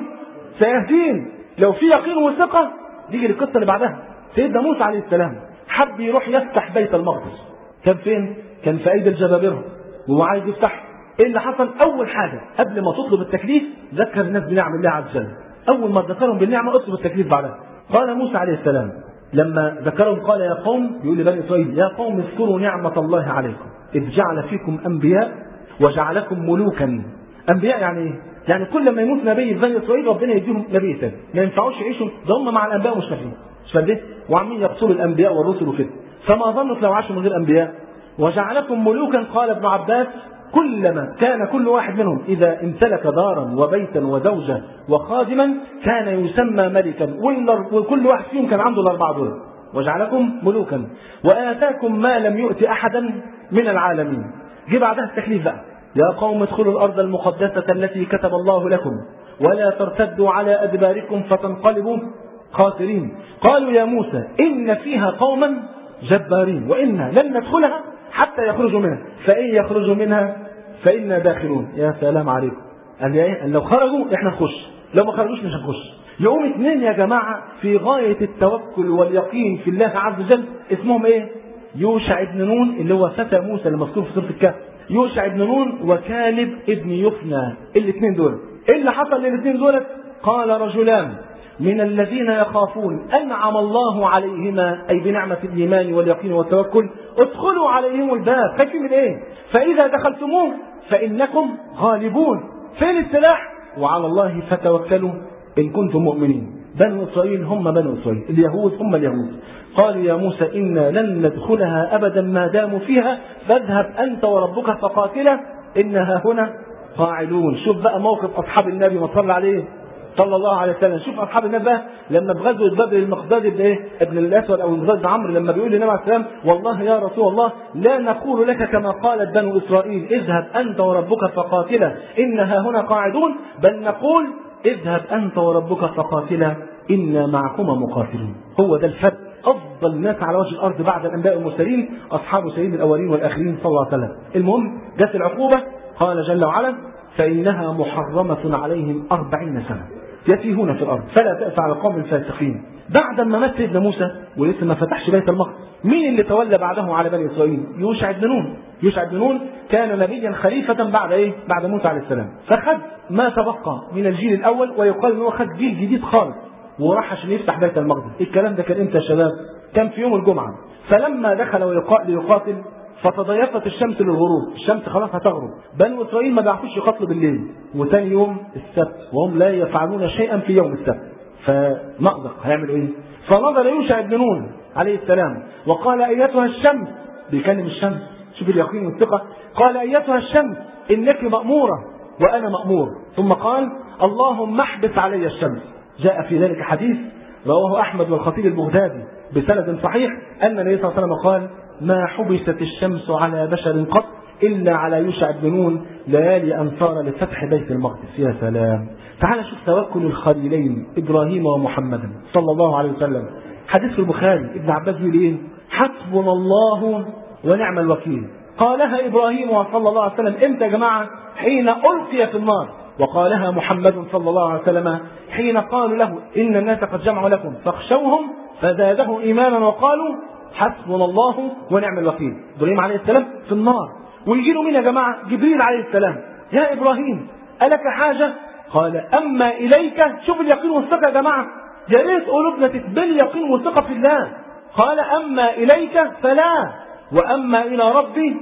سيهدين لو في يقين وثقه نيجي للقصه اللي بعدها سيدنا موسى عليه السلام حب يروح يفتح بيت المقدس كان فين؟ كان في ايدي الجبابره وهو عايز يفتح ايه اللي حصل؟ اول حاجه قبل ما تطلب التكليف ذكر الناس بنعم الله عز وجل اول ما ذكرهم بالنعمه اطلب التكليف بعدها قال موسى عليه السلام لما ذكرهم قال يا قوم يقول لبني اسرائيل يا قوم اذكروا نعمه الله عليكم اذ جعل فيكم انبياء وجعلكم ملوكا انبياء يعني ايه؟ يعني كل ما يموت نبي في بني اسرائيل ربنا يديهم نبي ثاني ما ينفعوش يعيشوا ده هم مع الانبياء مش نافعين مش فاهم وعمالين يقتلوا الانبياء والرسل وكده فما ظنك لو عاشوا من غير انبياء وجعلكم ملوكا قال ابن عباس كلما كان كل واحد منهم إذا امتلك دارا وبيتا وزوجة وخادما كان يسمى ملكا وكل واحد فيهم كان عنده الأربعة دول وجعلكم ملوكا وآتاكم ما لم يؤت أحدا من العالمين جه بعدها التكليف بقى يا قوم ادخلوا الأرض المقدسة التي كتب الله لكم ولا ترتدوا على أدباركم فتنقلبوا خاسرين قالوا يا موسى إن فيها قوما جبارين وإنا لن ندخلها حتى يخرجوا منها فإن يخرجوا منها فإنا داخلون يا سلام عليكم قال ايه قال لو خرجوا احنا نخش لو ما خرجوش مش هنخش يقوم اثنين يا جماعة في غاية التوكل واليقين في الله عز وجل اسمهم ايه يوشع ابن نون اللي هو فتى موسى اللي مذكور في سورة الكهف يوشع ابن نون وكالب ابن يفنى الاثنين دول ايه اللي حصل للاثنين دول قال رجلان من الذين يخافون أنعم الله عليهما أي بنعمة الإيمان واليقين والتوكل ادخلوا عليهم الباب خايفين من إيه فإذا دخلتموه فإنكم غالبون فين السلاح وعلى الله فتوكلوا إن كنتم مؤمنين بنو إسرائيل هم بنو إسرائيل اليهود هم اليهود قالوا يا موسى إنا لن ندخلها أبدا ما داموا فيها فاذهب أنت وربك فقاتلا إنها هنا قاعدون شوف بقى موقف أصحاب النبي ما صلى عليه صلى الله عليه وسلم شوف اصحاب النبي بقى لما بغزوه بدر المقداد ابن ايه ابن الاسود او المقداد بن عمرو لما بيقول للنبي عليه السلام والله يا رسول الله لا نقول لك كما قالت بنو اسرائيل اذهب انت وربك فقاتلا انها هنا قاعدون بل نقول اذهب انت وربك فقاتلا انا معكما مقاتلون هو ده الفرق افضل الناس على وجه الارض بعد الانبياء والمرسلين اصحاب سيد الاولين والاخرين صلى الله عليه وسلم المهم جت العقوبه قال جل وعلا فانها محرمه عليهم أربعين سنه يتيهون في الارض فلا تأس على القوم الفاسقين بعد ما مات سيدنا موسى ولسه ما فتحش بيت المقدس مين اللي تولى بعده على بني اسرائيل يوشع بن نون يوشع بن نون كان نبيا خليفة بعد ايه بعد موسى عليه السلام فخد ما تبقى من الجيل الاول ويقال ان هو خد جيل جديد خالص وراح عشان يفتح بيت المقدس الكلام ده كان امتى يا شباب كان في يوم الجمعة فلما دخل ليقاتل فتضيقت الشمس للغروب الشمس خلاص هتغرب بنو اسرائيل ما بيعرفوش يقاتلوا بالليل وتاني يوم السبت وهم لا يفعلون شيئا في يوم السبت فمأزق هيعملوا ايه فنظر يوشع بن نون عليه السلام وقال ايتها الشمس بيكلم الشمس شوف اليقين والثقة قال ايتها الشمس انك مأمورة وانا مأمور ثم قال اللهم احبس علي الشمس جاء في ذلك حديث رواه احمد والخطيب البغدادي بسند صحيح ان النبي صلى الله عليه وسلم قال ما حبست الشمس على بشر قط إلا على يوشع بن نون ليالي أن صار لفتح بيت المقدس يا سلام تعال شوف توكل الخليلين ابراهيم ومحمدا صلى الله عليه وسلم حديث في البخاري ابن عباس يقول ايه حسبنا الله ونعم الوكيل قالها ابراهيم صلى الله عليه وسلم امتى يا جماعه حين القي في النار وقالها محمد صلى الله عليه وسلم حين قالوا له ان الناس قد جمعوا لكم فاخشوهم فزادهم ايمانا وقالوا حسبنا الله ونعم الوكيل ابراهيم عليه السلام في النار ويجي له مين يا جماعه جبريل عليه السلام يا ابراهيم الك حاجه قال اما اليك شوف اليقين والثقه يا جماعه يا ريت قلوبنا تتبني يقين وثقه في الله قال اما اليك فلا واما الى ربي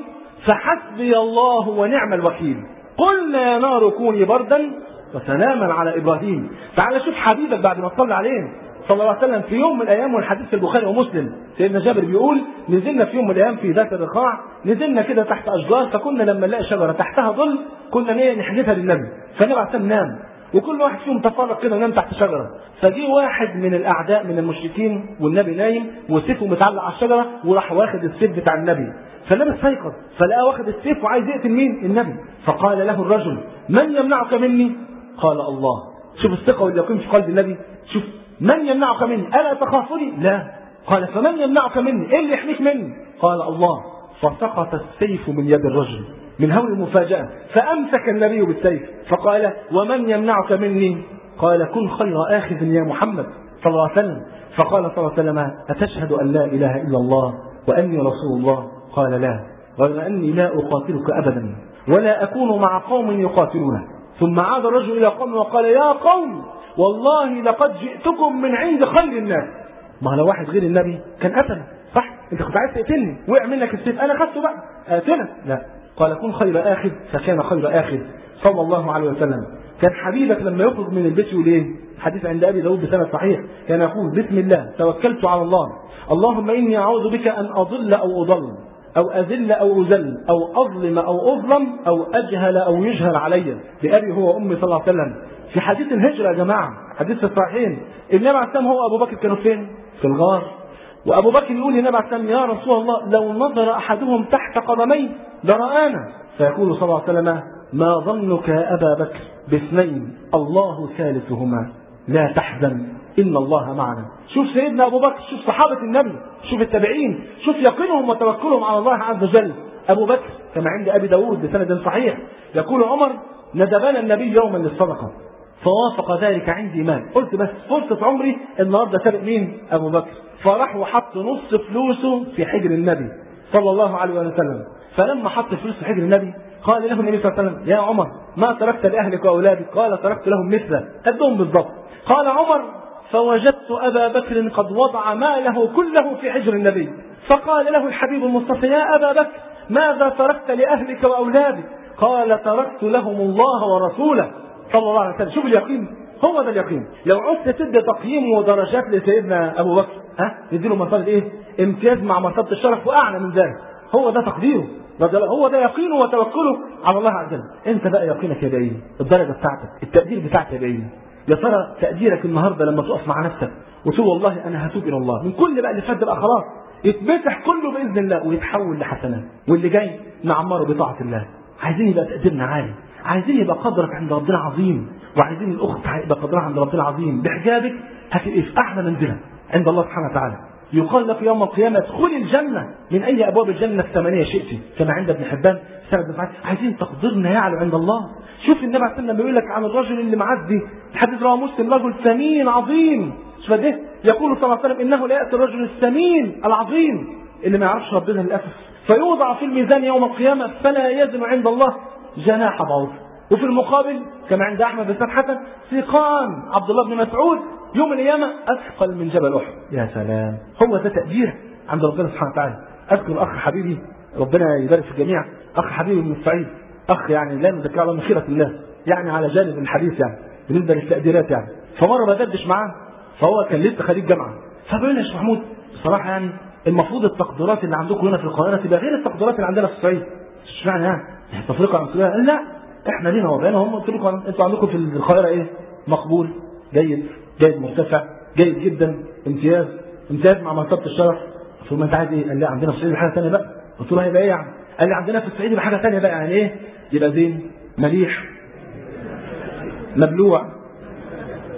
فحسبي الله ونعم الوكيل قلنا يا نار كوني بردا وسلاما على ابراهيم تعال شوف حبيبك بعد ما تصلي عليه صلى الله عليه وسلم في يوم من الايام والحديث في البخاري ومسلم سيدنا جابر بيقول نزلنا في يوم من الايام في ذات الرقاع نزلنا كده تحت اشجار فكنا لما نلاقي شجره تحتها ظل كنا نيه نحدثها للنبي فالنبي عليه السلام نام وكل واحد فيهم تفرق كده ونام تحت شجره فجي واحد من الاعداء من المشركين والنبي نايم وسيفه متعلق على الشجره وراح واخد السيف بتاع النبي فالنبي استيقظ فلقاه واخد السيف وعايز يقتل مين؟ النبي فقال له الرجل من يمنعك مني؟ قال الله شوف الثقه واليقين في قلب النبي شوف من يمنعك مني؟ الا تخافني؟ لا قال فمن يمنعك مني؟ ايه اللي يحميك مني؟ قال الله فسقط السيف من يد الرجل من هول المفاجأة فأمسك النبي بالسيف فقال ومن يمنعك مني قال كن خير آخذ يا محمد صلى الله عليه وسلم فقال صلى الله عليه وسلم أتشهد أن لا إله إلا الله وأني رسول الله قال لا غير أني لا أقاتلك أبدا ولا أكون مع قوم يقاتلونه ثم عاد الرجل إلى قوم وقال يا قوم والله لقد جئتكم من عند خير الناس ما لو واحد غير النبي كان قتله صح انت كنت عايز تقتلني وقع منك السيف انا خدته بقى قاتلك لا قال كن خير آخذ فكان خير آخذ صلى الله عليه وسلم كان حبيبك لما يخرج من البيت يقول ايه حديث عند ابي داود بسند صحيح كان يقول بسم الله توكلت على الله اللهم اني اعوذ بك ان اضل او اضل او اذل او اذل او اظلم او اظلم او اجهل او يجهل علي بابي هو وامي صلى الله عليه وسلم في حديث الهجره يا جماعه حديث في الصحيحين النبي عليه السلام هو ابو بكر كانوا فين؟ في الغار وابو بكر يقول للنبي عليه السلام يا رسول الله لو نظر احدهم تحت قدمي لرآنا فيقول صلى الله عليه وسلم ما ظنك يا ابا بكر باثنين الله ثالثهما لا تحزن ان الله معنا شوف سيدنا ابو بكر شوف صحابه النبي شوف التابعين شوف يقينهم وتوكلهم على الله عز وجل ابو بكر كما عند ابي داود بسند صحيح يقول عمر ندبنا النبي يوما للصدقه فوافق ذلك عندي مال قلت بس فرصه عمري النهارده سابق مين ابو بكر فراح وحط نص فلوسه في حجر النبي صلى الله عليه وسلم فلما حط فلوس في حجر النبي قال له النبي صلى الله عليه وسلم يا عمر ما تركت لاهلك واولادك قال تركت لهم مثله قدهم بالضبط قال عمر فوجدت ابا بكر قد وضع ماله كله في حجر النبي فقال له الحبيب المصطفى يا ابا بكر ماذا تركت لاهلك واولادك قال تركت لهم الله ورسوله صلى الله عليه وسلم شوف اليقين هو ده اليقين لو عدت تدي تقييم ودرجات لسيدنا ابو بكر ها نديله مرتبه ايه امتياز مع مرتبه الشرف واعلى من ذلك هو ده تقديره هو ده يقينه وتوكله على الله عز وجل انت بقى يقينك يبقى ايه الدرجه بتاعتك التقدير بتاعك يبقى ايه يا ترى تقديرك النهارده لما تقف مع نفسك وتقول والله انا هتوب الى الله من كل بقى اللي فات ده بقى خلاص يتمسح كله باذن الله ويتحول لحسنات واللي جاي نعمره بطاعه الله عايزين يبقى تقديرنا عالي عايزين يبقى قدرك عند ربنا عظيم وعايزين الاخت يبقى قدرها عند ربنا عظيم بحجابك هتبقى في اعلى منزله عند الله سبحانه وتعالى يقال لك يوم القيامة ادخلي الجنة من أي أبواب الجنة الثمانية شئت كما عند ابن حبان سند بن عايزين تقديرنا يعلو عند الله شوف النبي عليه الصلاة بيقول لك عن الرجل اللي معدي الحديث رواه مسلم رجل ثمين عظيم شوف ده يقول صلى الله عليه وسلم إنه لا يأتي الرجل الثمين العظيم اللي ما يعرفش ربنا للأسف فيوضع في الميزان يوم القيامة فلا يزن عند الله جناح بعوض وفي المقابل كما عند أحمد بن حسن ثقان عبد الله بن مسعود يوم القيامة أثقل من جبل أحد يا سلام هو ده تقدير عند ربنا سبحانه وتعالى أذكر أخ حبيبي ربنا يبارك في الجميع أخ حبيبي من الصعيد أخ يعني لا نذكر الله من خيرة الله يعني على جانب الحديث يعني بالنسبة للتقديرات يعني فمرة بدردش معاه فهو كان لسه خريج جامعة فبيقول لي يا شيخ محمود بصراحة يعني المفروض التقديرات اللي عندكم هنا في القاهرة تبقى غير التقديرات اللي عندنا في الصعيد اشمعنى يعني؟ تفرقة عن الصعيد قال لا احنا لينا وضعنا هم قلت لكم انتوا عندكم في القاهرة ايه؟ مقبول جيد جيد مرتفع جيد جدا امتياز امتياز مع مرتبه الشرف قلت له ما انت عايز ايه؟ قال لي عندنا في الصعيد حاجه ثانيه بقى قلت له هيبقى ايه يعني؟ قال لي عندنا في الصعيد حاجه ثانيه بقى يعني ايه؟ يبقى زين مليح مبلوع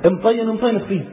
مطين مطين فيه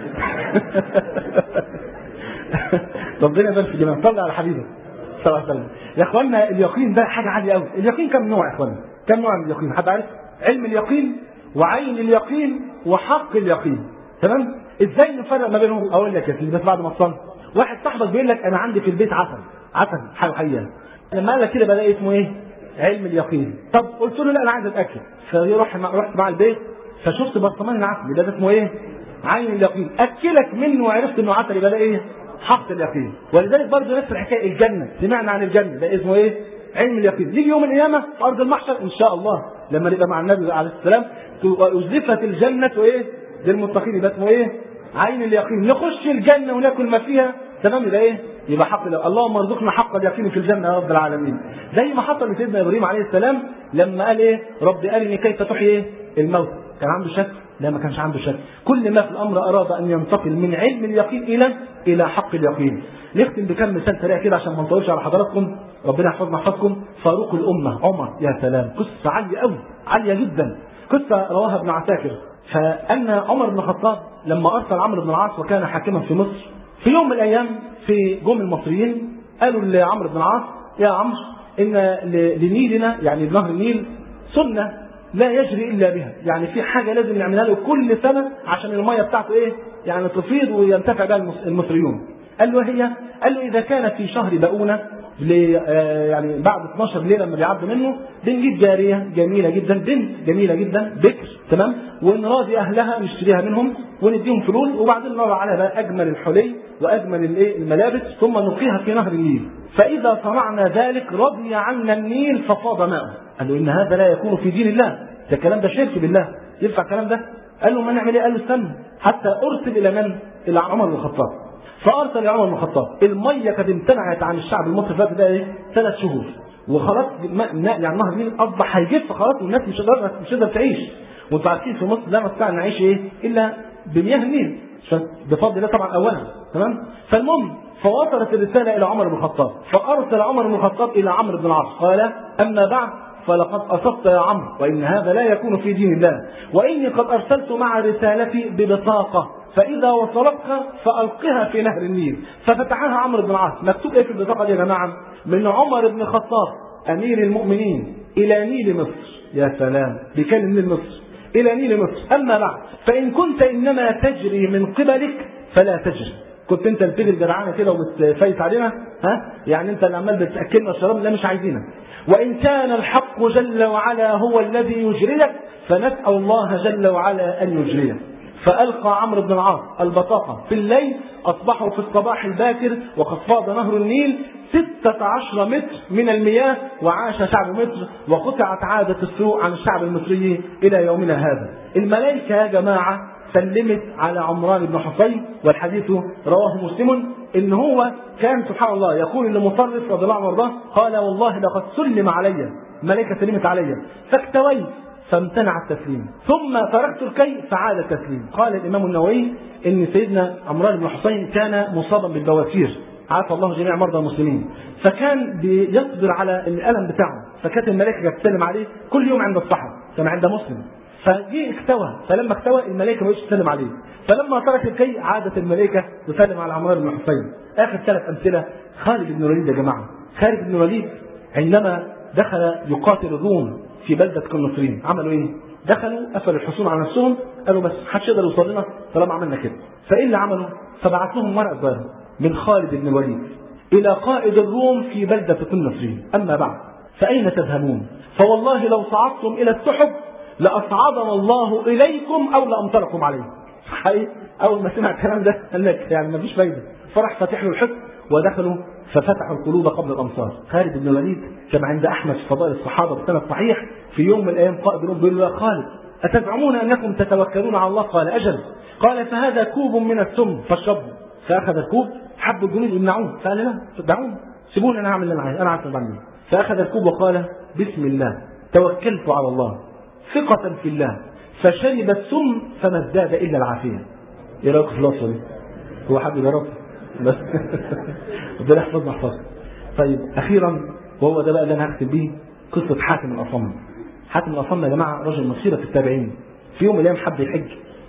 ربنا يبارك في جميعا صلى على حبيبه صلى الله عليه وسلم يا اخوانا اليقين ده حاجه عاليه قوي اليقين كم نوع يا اخوانا كم نوع من اليقين حد عارف علم اليقين وعين اليقين وحق اليقين تمام ازاي نفرق ما بينهم اقول لك يا سيدي بس بعد ما تصلي واحد صاحبك بيقول لك انا عندي في البيت عسل عسل حاجه حقيقيه لما قال لك كده بدا اسمه ايه علم اليقين طب قلت له لا انا عايز اتاكد فرحت مع رحت مع البيت فشفت برطمان العسل يبقى ده اسمه ايه عين اليقين اكلك منه وعرفت انه عسل يبقى ده ايه حق اليقين ولذلك برضه نفس الحكايه الجنه سمعنا عن الجنه ده اسمه ايه علم اليقين يجي يوم القيامه في ارض المحشر ان شاء الله لما نبقى مع النبي عليه السلام ازلفت الجنه ايه للمتقين يبقى اسمه ايه عين اليقين نخش الجنه وناكل ما فيها تمام يبقى ايه يبقى حق اليقين. اللهم ارزقنا حق اليقين في الجنه يا رب العالمين زي ما حصل لسيدنا ابراهيم عليه السلام لما قال ايه رب ارني كيف تحيي ايه الموت كان عنده شك لا ما كانش عنده شك كل ما في الامر اراد ان ينتقل من علم اليقين الى الى حق اليقين نختم بكم مثال سريع كده عشان ما نطولش على حضراتكم ربنا يحفظنا يحفظكم فاروق الامه عمر يا سلام قصه عاليه قوي عاليه جدا قصه رواها ابن عساكر فان عمر بن الخطاب لما ارسل عمرو بن العاص وكان حاكما في مصر في يوم من الايام في جم المصريين قالوا لعمرو بن العاص يا عمرو ان لنيلنا يعني نهر النيل سنه لا يجري الا بها يعني في حاجه لازم نعملها له كل سنه عشان الميه بتاعته ايه يعني تفيض وينتفع بها المصريون قال له هي قال له اذا كان في شهر بؤونه يعني بعد 12 ليله لما بيعدوا منه بنجيب جاريه جميله جدا بنت جميله جدا بكر تمام ونراضي اهلها نشتريها منهم ونديهم فلوس وبعدين نضع عليها بقى اجمل الحلي واجمل الايه الملابس ثم نلقيها في نهر النيل فاذا صنعنا ذلك رضي عنا النيل ففاض ماءه قال له ان هذا لا يكون في دين الله ده الكلام ده شرك بالله ينفع الكلام ده قال له ما نعمل ايه قال له استنى حتى ارسل الى من الى عمر بن الخطاب فارسل عمر بن الخطاب الميه كانت امتنعت عن الشعب المصري في ده ايه ثلاث شهور وخلاص يعني نهر النيل اصبح هيجف خلاص والناس مش قادره مش قادره تعيش وانتوا عارفين في مصر لا نستطيع ان نعيش ايه الا بمياه النيل بفضل الله طبعا اولا تمام فالمهم فوصلت الرساله الى عمر بن الخطاب فارسل عمر بن الخطاب الى عمرو بن العاص قال اما بعد فلقد أصبت يا عمرو وإن هذا لا يكون في دين الله وإني قد أرسلت مع رسالتي ببطاقة فإذا وصلتها فألقها في نهر النيل ففتحها عمرو بن العاص مكتوب إيه في البطاقة دي يا جماعة من عمر بن الخطاب أمير المؤمنين إلى نيل مصر يا سلام بيكلم نيل مصر إلى نيل مصر أما بعد فإن كنت إنما تجري من قبلك فلا تجري كنت انت بتجري جدعانه كده وبتفايت علينا ها يعني انت اللي عمال بتاكلنا الشراب لا مش عايزينك وإن كان الحق جل وعلا هو الذي يجريك فنسأل الله جل وعلا أن يجريك فألقى عمرو بن العاص البطاقة في الليل أصبحوا في الصباح الباكر وقد فاض نهر النيل ستة عشر متر من المياه وعاش شعب مصر وقطعت عادة السوء عن الشعب المصري إلى يومنا هذا الملائكة يا جماعة سلمت على عمران بن حصين والحديث رواه مسلم ان هو كان سبحان الله يقول لمطرف رضي الله عنه وارضاه قال والله لقد سلم علي ملائكه سلمت علي فاكتويت فامتنع التسليم ثم تركت الكي فعاد التسليم قال الامام النووي ان سيدنا عمران بن حصين كان مصابا بالبواسير عافى الله جميع مرضى المسلمين فكان بيصبر على الالم بتاعه فكانت الملائكه تسلم عليه كل يوم عند الصحراء كما عند مسلم فجه اكتوى فلما اكتوى الملائكه ما بقتش تسلم عليه فلما ترك الكي عادت الملائكه تسلم على عمران بن حسين اخر ثلاث امثله خالد بن الوليد يا جماعه خالد بن الوليد عندما دخل يقاتل الروم في بلده النصرين عملوا ايه؟ دخلوا قفلوا الحصون على نفسهم قالوا بس محدش يقدر يوصل لنا طالما عملنا كده فايه اللي عملوا؟ فبعت لهم ورق ظاهر من خالد بن الوليد الى قائد الروم في بلده النصرين اما بعد فاين تذهبون؟ فوالله لو صعدتم الى السحب لأصعدنا الله إليكم أو لأمطركم عليه حقيقي أول ما سمع الكلام ده قال لك يعني ما فيش فايدة فراح فاتح له الحكم ودخلوا ففتحوا القلوب قبل الأمصار خالد بن الوليد كما عند أحمد في فضائل الصحابة بسند صحيح في يوم من الأيام قائد الروم بيقول له يا خالد أتزعمون أنكم تتوكلون على الله قال أجل قال فهذا كوب من السم فاشربه فأخذ الكوب حب الجنود يمنعوه فقال لا دعوني سيبوني أنا أعمل اللي أنا عايز أنا عارف بعمل فأخذ الكوب وقال بسم الله توكلت على الله ثقة في الله فشرب السم فما ازداد إلا العافية إيه رأيك في الوصفة دي؟ هو حد يجرب بس ربنا يحفظنا يحفظنا طيب أخيرا وهو ده بقى اللي أنا هختم بيه قصة حاتم الأصم حاتم الأصم يا جماعة رجل مصيرة في التابعين في يوم من الأيام حب يحج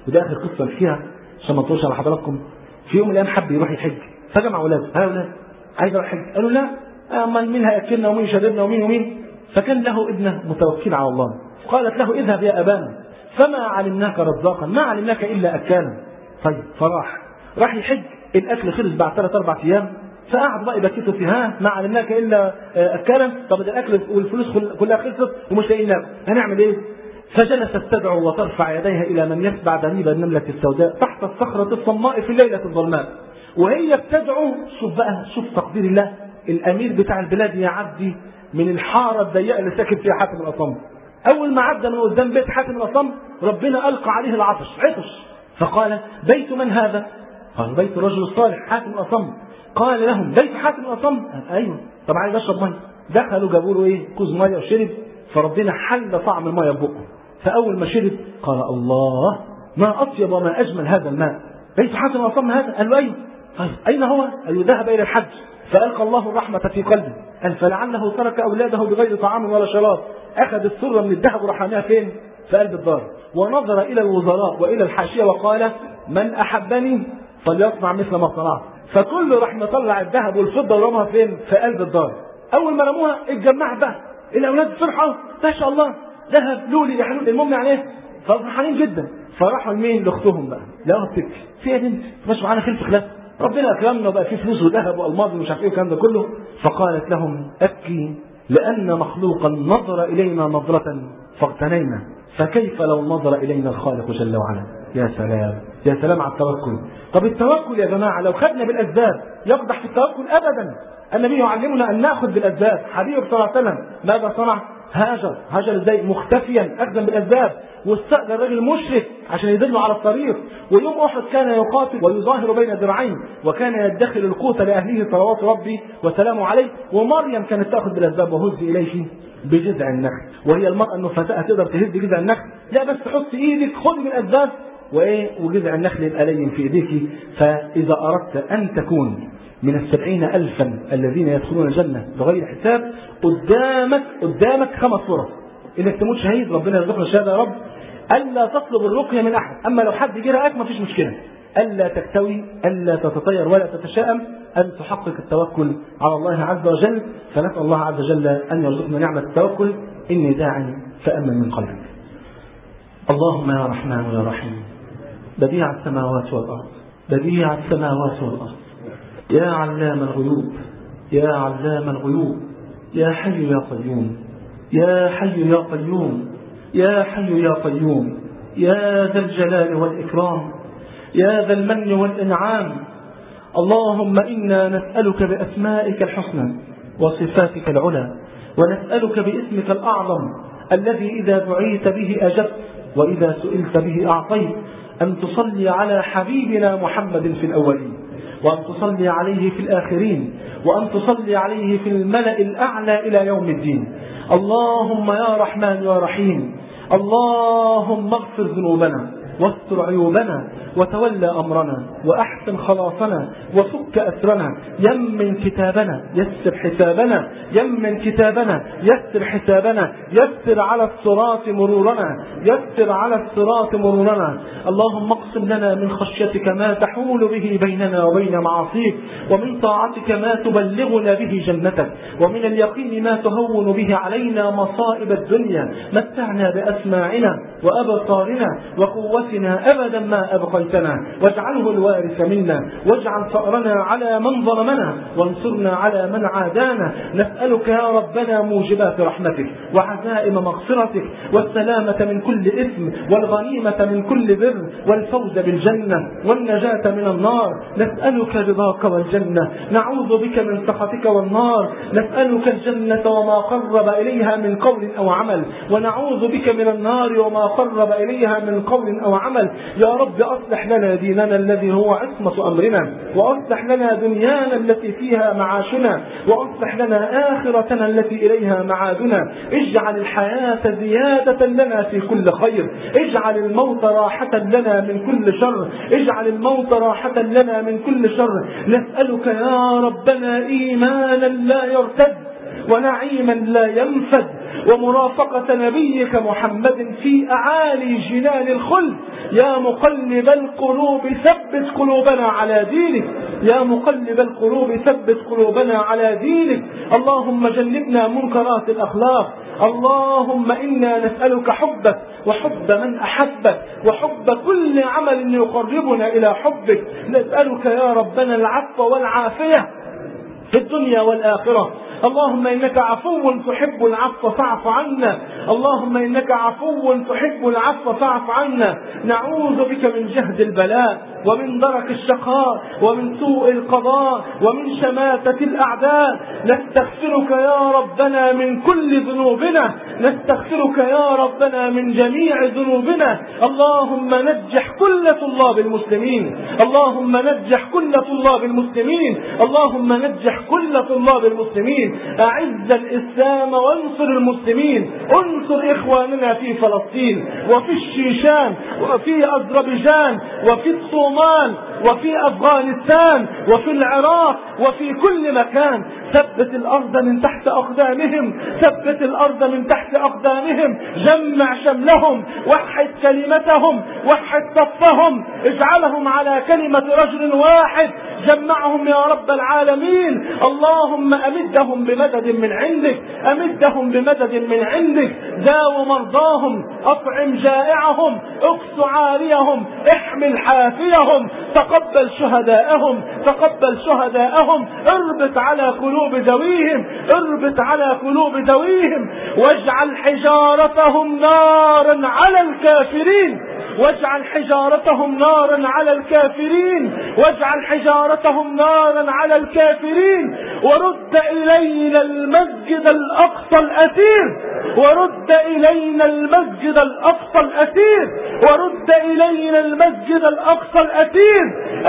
وده اخر قصه فيها عشان ما اطولش على حضراتكم في يوم من الايام حب يروح يحج فجمع اولاده ها يا اولاد عايز اروح حج قالوا لا امال مين هياكلنا ومين يشربنا ومين ومين فكان له ابنه متوكل على الله قالت له اذهب يا ابانا فما علمناك رزاقا ما علمناك الا اكالا طيب فراح راح يحج الاكل خلص بعد ثلاث اربع ايام فقعد بقى يبكته في ها ما علمناك الا اكالا طب ده الاكل والفلوس كلها خلصت ومش لاقيين ناكل هنعمل ايه؟ فجلست تدعو وترفع يديها الى من يتبع دنيب النمله السوداء تحت الصخره الصماء في الليله الظلماء وهي بتدعو شوف بقى شوف تقدير الله الامير بتاع البلاد يعدي من الحاره الضيقه اللي ساكن فيها حاتم الاصم اول ما عدى من قدام بيت حاتم الاصم ربنا القى عليه العطش عطش فقال بيت من هذا؟ قال بيت الرجل الصالح حاتم الاصم قال لهم بيت حاتم الاصم ايوه طب عايز اشرب ميه دخلوا جابوا له ايه كوز ميه وشرب فربنا حل طعم الميه في بقه فاول ما شرب قال الله ما اطيب وما اجمل هذا الماء بيت حاتم الاصم هذا قال له ايوه طيب اين هو؟ قال له ذهب الى الحج فالقى الله الرحمه في قلبه قال فلعله ترك اولاده بغير طعام ولا شراب اخذ السره من الذهب وراح رماها فين؟ في قلب الدار ونظر الى الوزراء والى الحاشيه وقال من احبني فليصنع مثل ما صنعت فكله راح مطلع الذهب والفضه ورماها فين؟ في قلب الدار اول ما رموها اتجمعت بقى الاولاد فرحوا ما شاء الله ذهب لولي يا حلول المهم يعني ايه؟ فرحانين جدا فراحوا لمين؟ لاختهم بقى لقوها بتبكي في يا بنت مش معانا خلف خلاف ربنا اكرمنا وبقى في فلوس وذهب والماظ ومش عارف ايه والكلام ده كله فقالت لهم ابكي لان مخلوقا نظر الينا نظره فاغتنينا فكيف لو نظر الينا الخالق جل وعلا يا سلام يا سلام على التوكل طب التوكل يا جماعه لو خدنا بالاسباب يقدح في التوكل ابدا النبي يعلمنا ان ناخذ بالاسباب حبيبه صلى الله عليه وسلم ماذا صنع هاجر هاجر ازاي مختفيا اخذا بالاسباب واستاجر رجل مشرك عشان يدله على الطريق ويوم احد كان يقاتل ويظاهر بين ذراعين وكان يدخر القوت لاهله صلوات ربي وسلامه عليه ومريم كانت تاخذ بالاسباب وهز اليه بجذع النخل وهي المراه النفساء تقدر تهز جذع النخل لا بس تحط ايدك خذ بالاسباب وايه وجذع النخل يبقى لين في ايديك فاذا اردت ان تكون من السبعين ألفا الذين يدخلون الجنة بغير حساب قدامك قدامك خمس فرص انك تموت شهيد ربنا يرزقنا الشهاده يا رب الا تطلب الرقيه من احد اما لو حد جه رأك مفيش مشكله الا تكتوي الا تتطير ولا تتشائم ان تحقق التوكل على الله عز وجل فنسال الله عز وجل ان يرزقنا نعمه التوكل اني داع فامن من قلبك اللهم يا رحمن يا رحيم بديع السماوات والارض بديع السماوات والارض يا علام الغيوب يا علام الغيوب يا حي يا قيوم يا حي يا قيوم يا حي يا قيوم يا ذا الجلال والإكرام يا ذا المن والإنعام اللهم إنا نسألك بأسمائك الحسنى وصفاتك العلى ونسألك باسمك الأعظم الذي إذا دعيت به أجبت وإذا سئلت به أعطيت أن تصلي على حبيبنا محمد في الأولين وأن تصلي عليه في الآخرين وأن تصلي عليه في الملأ الأعلى إلى يوم الدين اللهم يا رحمن يا رحيم اللهم اغفر ذنوبنا واستر عيوبنا وتولى أمرنا وأحسن خلاصنا وفك أسرنا يمن كتابنا يسر حسابنا يمن كتابنا يسر حسابنا يسر على الصراط مرورنا يسر على الصراط مرورنا اللهم اقسم لنا من خشيتك ما تحول به بيننا وبين معاصيك ومن طاعتك ما تبلغنا به جنتك ومن اليقين ما تهون به علينا مصائب الدنيا متعنا بأسماعنا وأبصارنا وقوتنا أبدا ما أبقيتنا واجعله الوارث منا واجعل ثأرنا على من ظلمنا وانصرنا على من عادانا نسألك يا ربنا موجبات رحمتك وعزائم مغفرتك والسلامة من كل إثم والغنيمة من كل بر والفوز بالجنة والنجاة من النار نسألك رضاك والجنة نعوذ بك من سخطك والنار نسألك الجنة وما قرب إليها من قول أو عمل ونعوذ بك من النار وما قرب إليها من قول أو عمل يا رب أصلح لنا ديننا الذي هو عصمة أمرنا وأصلح لنا دنيانا التي فيها معاشنا وأصلح لنا آخرتنا التي إليها معادنا اجعل الحياة زيادة لنا في كل خير اجعل الموت راحة لنا من كل شر اجعل الموت راحة لنا من كل شر نسألك يا ربنا إيمانا لا يرتد ونعيما لا ينفد ومرافقة نبيك محمد في أعالي جنان الخلد يا مقلب القلوب ثبت قلوبنا على دينك يا مقلب القلوب ثبت قلوبنا على دينك اللهم جنبنا منكرات الأخلاق اللهم إنا نسألك حبك وحب من أحبك وحب كل عمل يقربنا إلى حبك نسألك يا ربنا العفو والعافية في الدنيا والآخرة اللهم إنك عفو تحب العفو فاعف عنا اللهم إنك عفو تحب العفو فاعف عنا نعوذ بك من جهد البلاء ومن درك الشقاء ومن سوء القضاء ومن شماتة الأعداء نستغفرك يا ربنا من كل ذنوبنا نستغفرك يا ربنا من جميع ذنوبنا اللهم نجح كل طلاب المسلمين اللهم نجح كل طلاب المسلمين اللهم نجح كل طلاب المسلمين أعز الإسلام وانصر المسلمين انصر إخواننا في فلسطين وفي الشيشان وفي أذربيجان وفي الصومال وفي أفغانستان وفي العراق وفي كل مكان ثبت الأرض من تحت أقدامهم ثبت الأرض من تحت أقدامهم جمع شملهم وحد كلمتهم وحد صفهم اجعلهم على كلمة رجل واحد جمعهم يا رب العالمين اللهم أمدهم بمدد من عندك أمدهم بمدد من عندك داو مرضاهم أطعم جائعهم اقص عاريهم احمل حافيهم تقبل شهداءهم تقبل شهداءهم اربط على قلوب ذويهم اربط على قلوب ذويهم واجعل حجارتهم نارا على الكافرين واجعل حجارتهم نارا على الكافرين واجعل حجارتهم نارا على الكافرين ورد إلينا المسجد الأقصى الأثير ورد إلينا المسجد الأقصى الأثير ورد إلينا المسجد الأقصى الأثير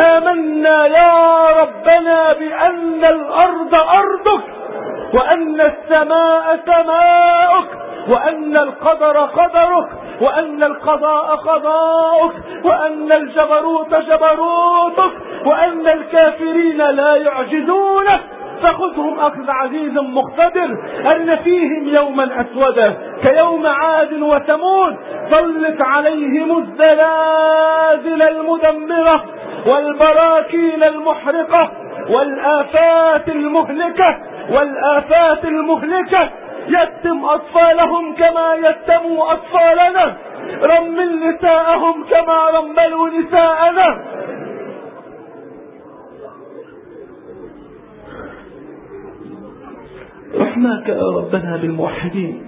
آمنا يا ربنا بأن الأرض أرضك وأن السماء سماؤك وأن القدر قدرك وأن القضاء قضاؤك وأن الجبروت جبروتك وأن الكافرين لا يعجزونك فخذهم أخذ عزيز مقتدر أن فيهم يوما أسودا كيوم عاد وثمود سلط عليهم الزلازل المدمرة والبراكين المحرقة والآفات المهلكة والآفات المهلكة يتم أطفالهم كما يتموا أطفالنا رمل نساءهم كما رملوا نساءنا رحماك يا ربنا بالموحدين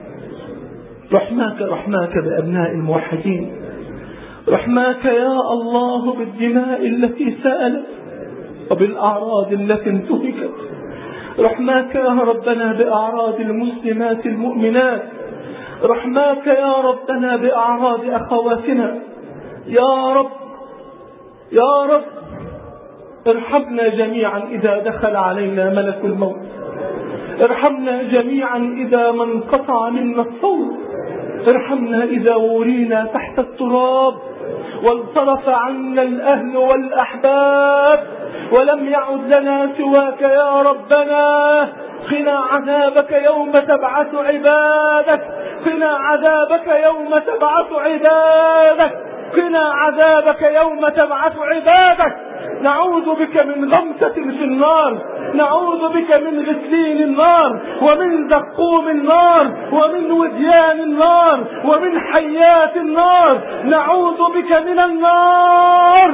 رحماك رحماك بأبناء الموحدين رحماك يا الله بالدماء التي سالت وبالأعراض التي انتهكت رحماك يا ربنا بأعراض المسلمات المؤمنات رحماك يا ربنا بأعراض أخواتنا يا رب يا رب ارحمنا جميعا إذا دخل علينا ملك الموت ارحمنا جميعا إذا ما انقطع منا الصوت ارحمنا إذا ورينا تحت التراب وانصرف عنا الأهل والأحباب ولم يعد لنا سواك يا ربنا قنا عذابك يوم تبعث عبادك قنا عذابك يوم تبعث عبادك قنا عذابك يوم تبعث عبادك نعوذ بك من غمسة في النار نعوذ بك من غسلين النار ومن زقوم النار ومن وديان النار ومن حيات النار نعوذ بك من النار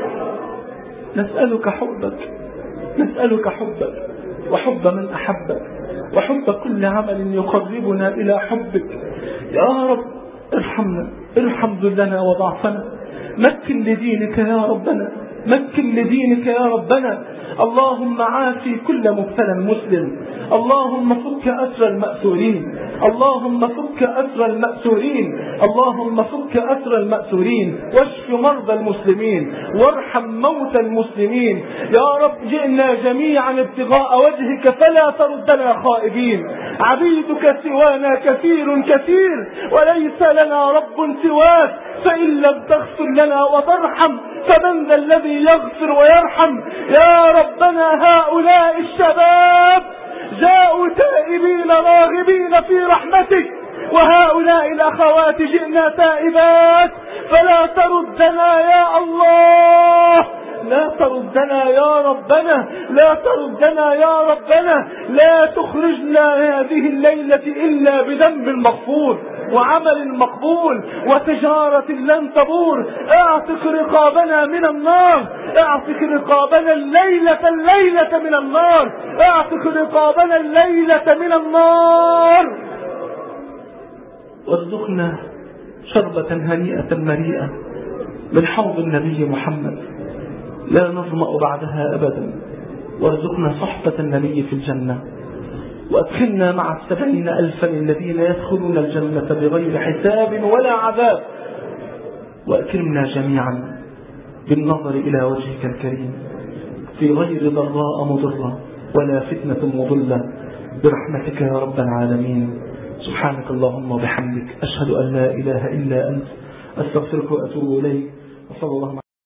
نسألك حبك نسألك حبك وحب من أحبك وحب كل عمل يقربنا إلى حبك يا رب ارحمنا ارحم ذلنا وضعفنا مكن لدينك يا ربنا مكن لدينك يا ربنا اللهم عافي كل مبتلى مسلم اللهم فك أسر المأسورين اللهم فك أسر المأسورين اللهم فك أسر المأسورين واشف مرضى المسلمين وارحم موتى المسلمين يا رب جئنا جميعا ابتغاء وجهك فلا تردنا خائبين عبيدك سوانا كثير كثير وليس لنا رب سواك فإن لم تغفر لنا وترحم فمن ذا الذي يغفر ويرحم يا ربنا هؤلاء الشباب جاءوا تائبين تائبين راغبين في رحمتك وهؤلاء الأخوات جئنا تائبات فلا تردنا يا الله لا تردنا يا ربنا لا تردنا يا ربنا لا تخرجنا هذه الليلة إلا بذنب مغفور وعمل مقبول وتجارة لن تبور اعتق رقابنا من النار اعتق رقابنا الليلة الليلة من النار اعتق رقابنا الليلة من النار وارزقنا شربة هنيئة مريئة من حوض النبي محمد لا نظمأ بعدها أبدا وارزقنا صحبة النبي في الجنة وأدخلنا مع السبعين ألفا الذين يدخلون الجنة بغير حساب ولا عذاب وأكرمنا جميعا بالنظر إلى وجهك الكريم في غير ضراء مضرة ولا فتنة مضلة برحمتك يا رب العالمين سبحانك اللهم وبحمدك أشهد أن لا إله إلا أنت أستغفرك وأتوب إليك وصلى الله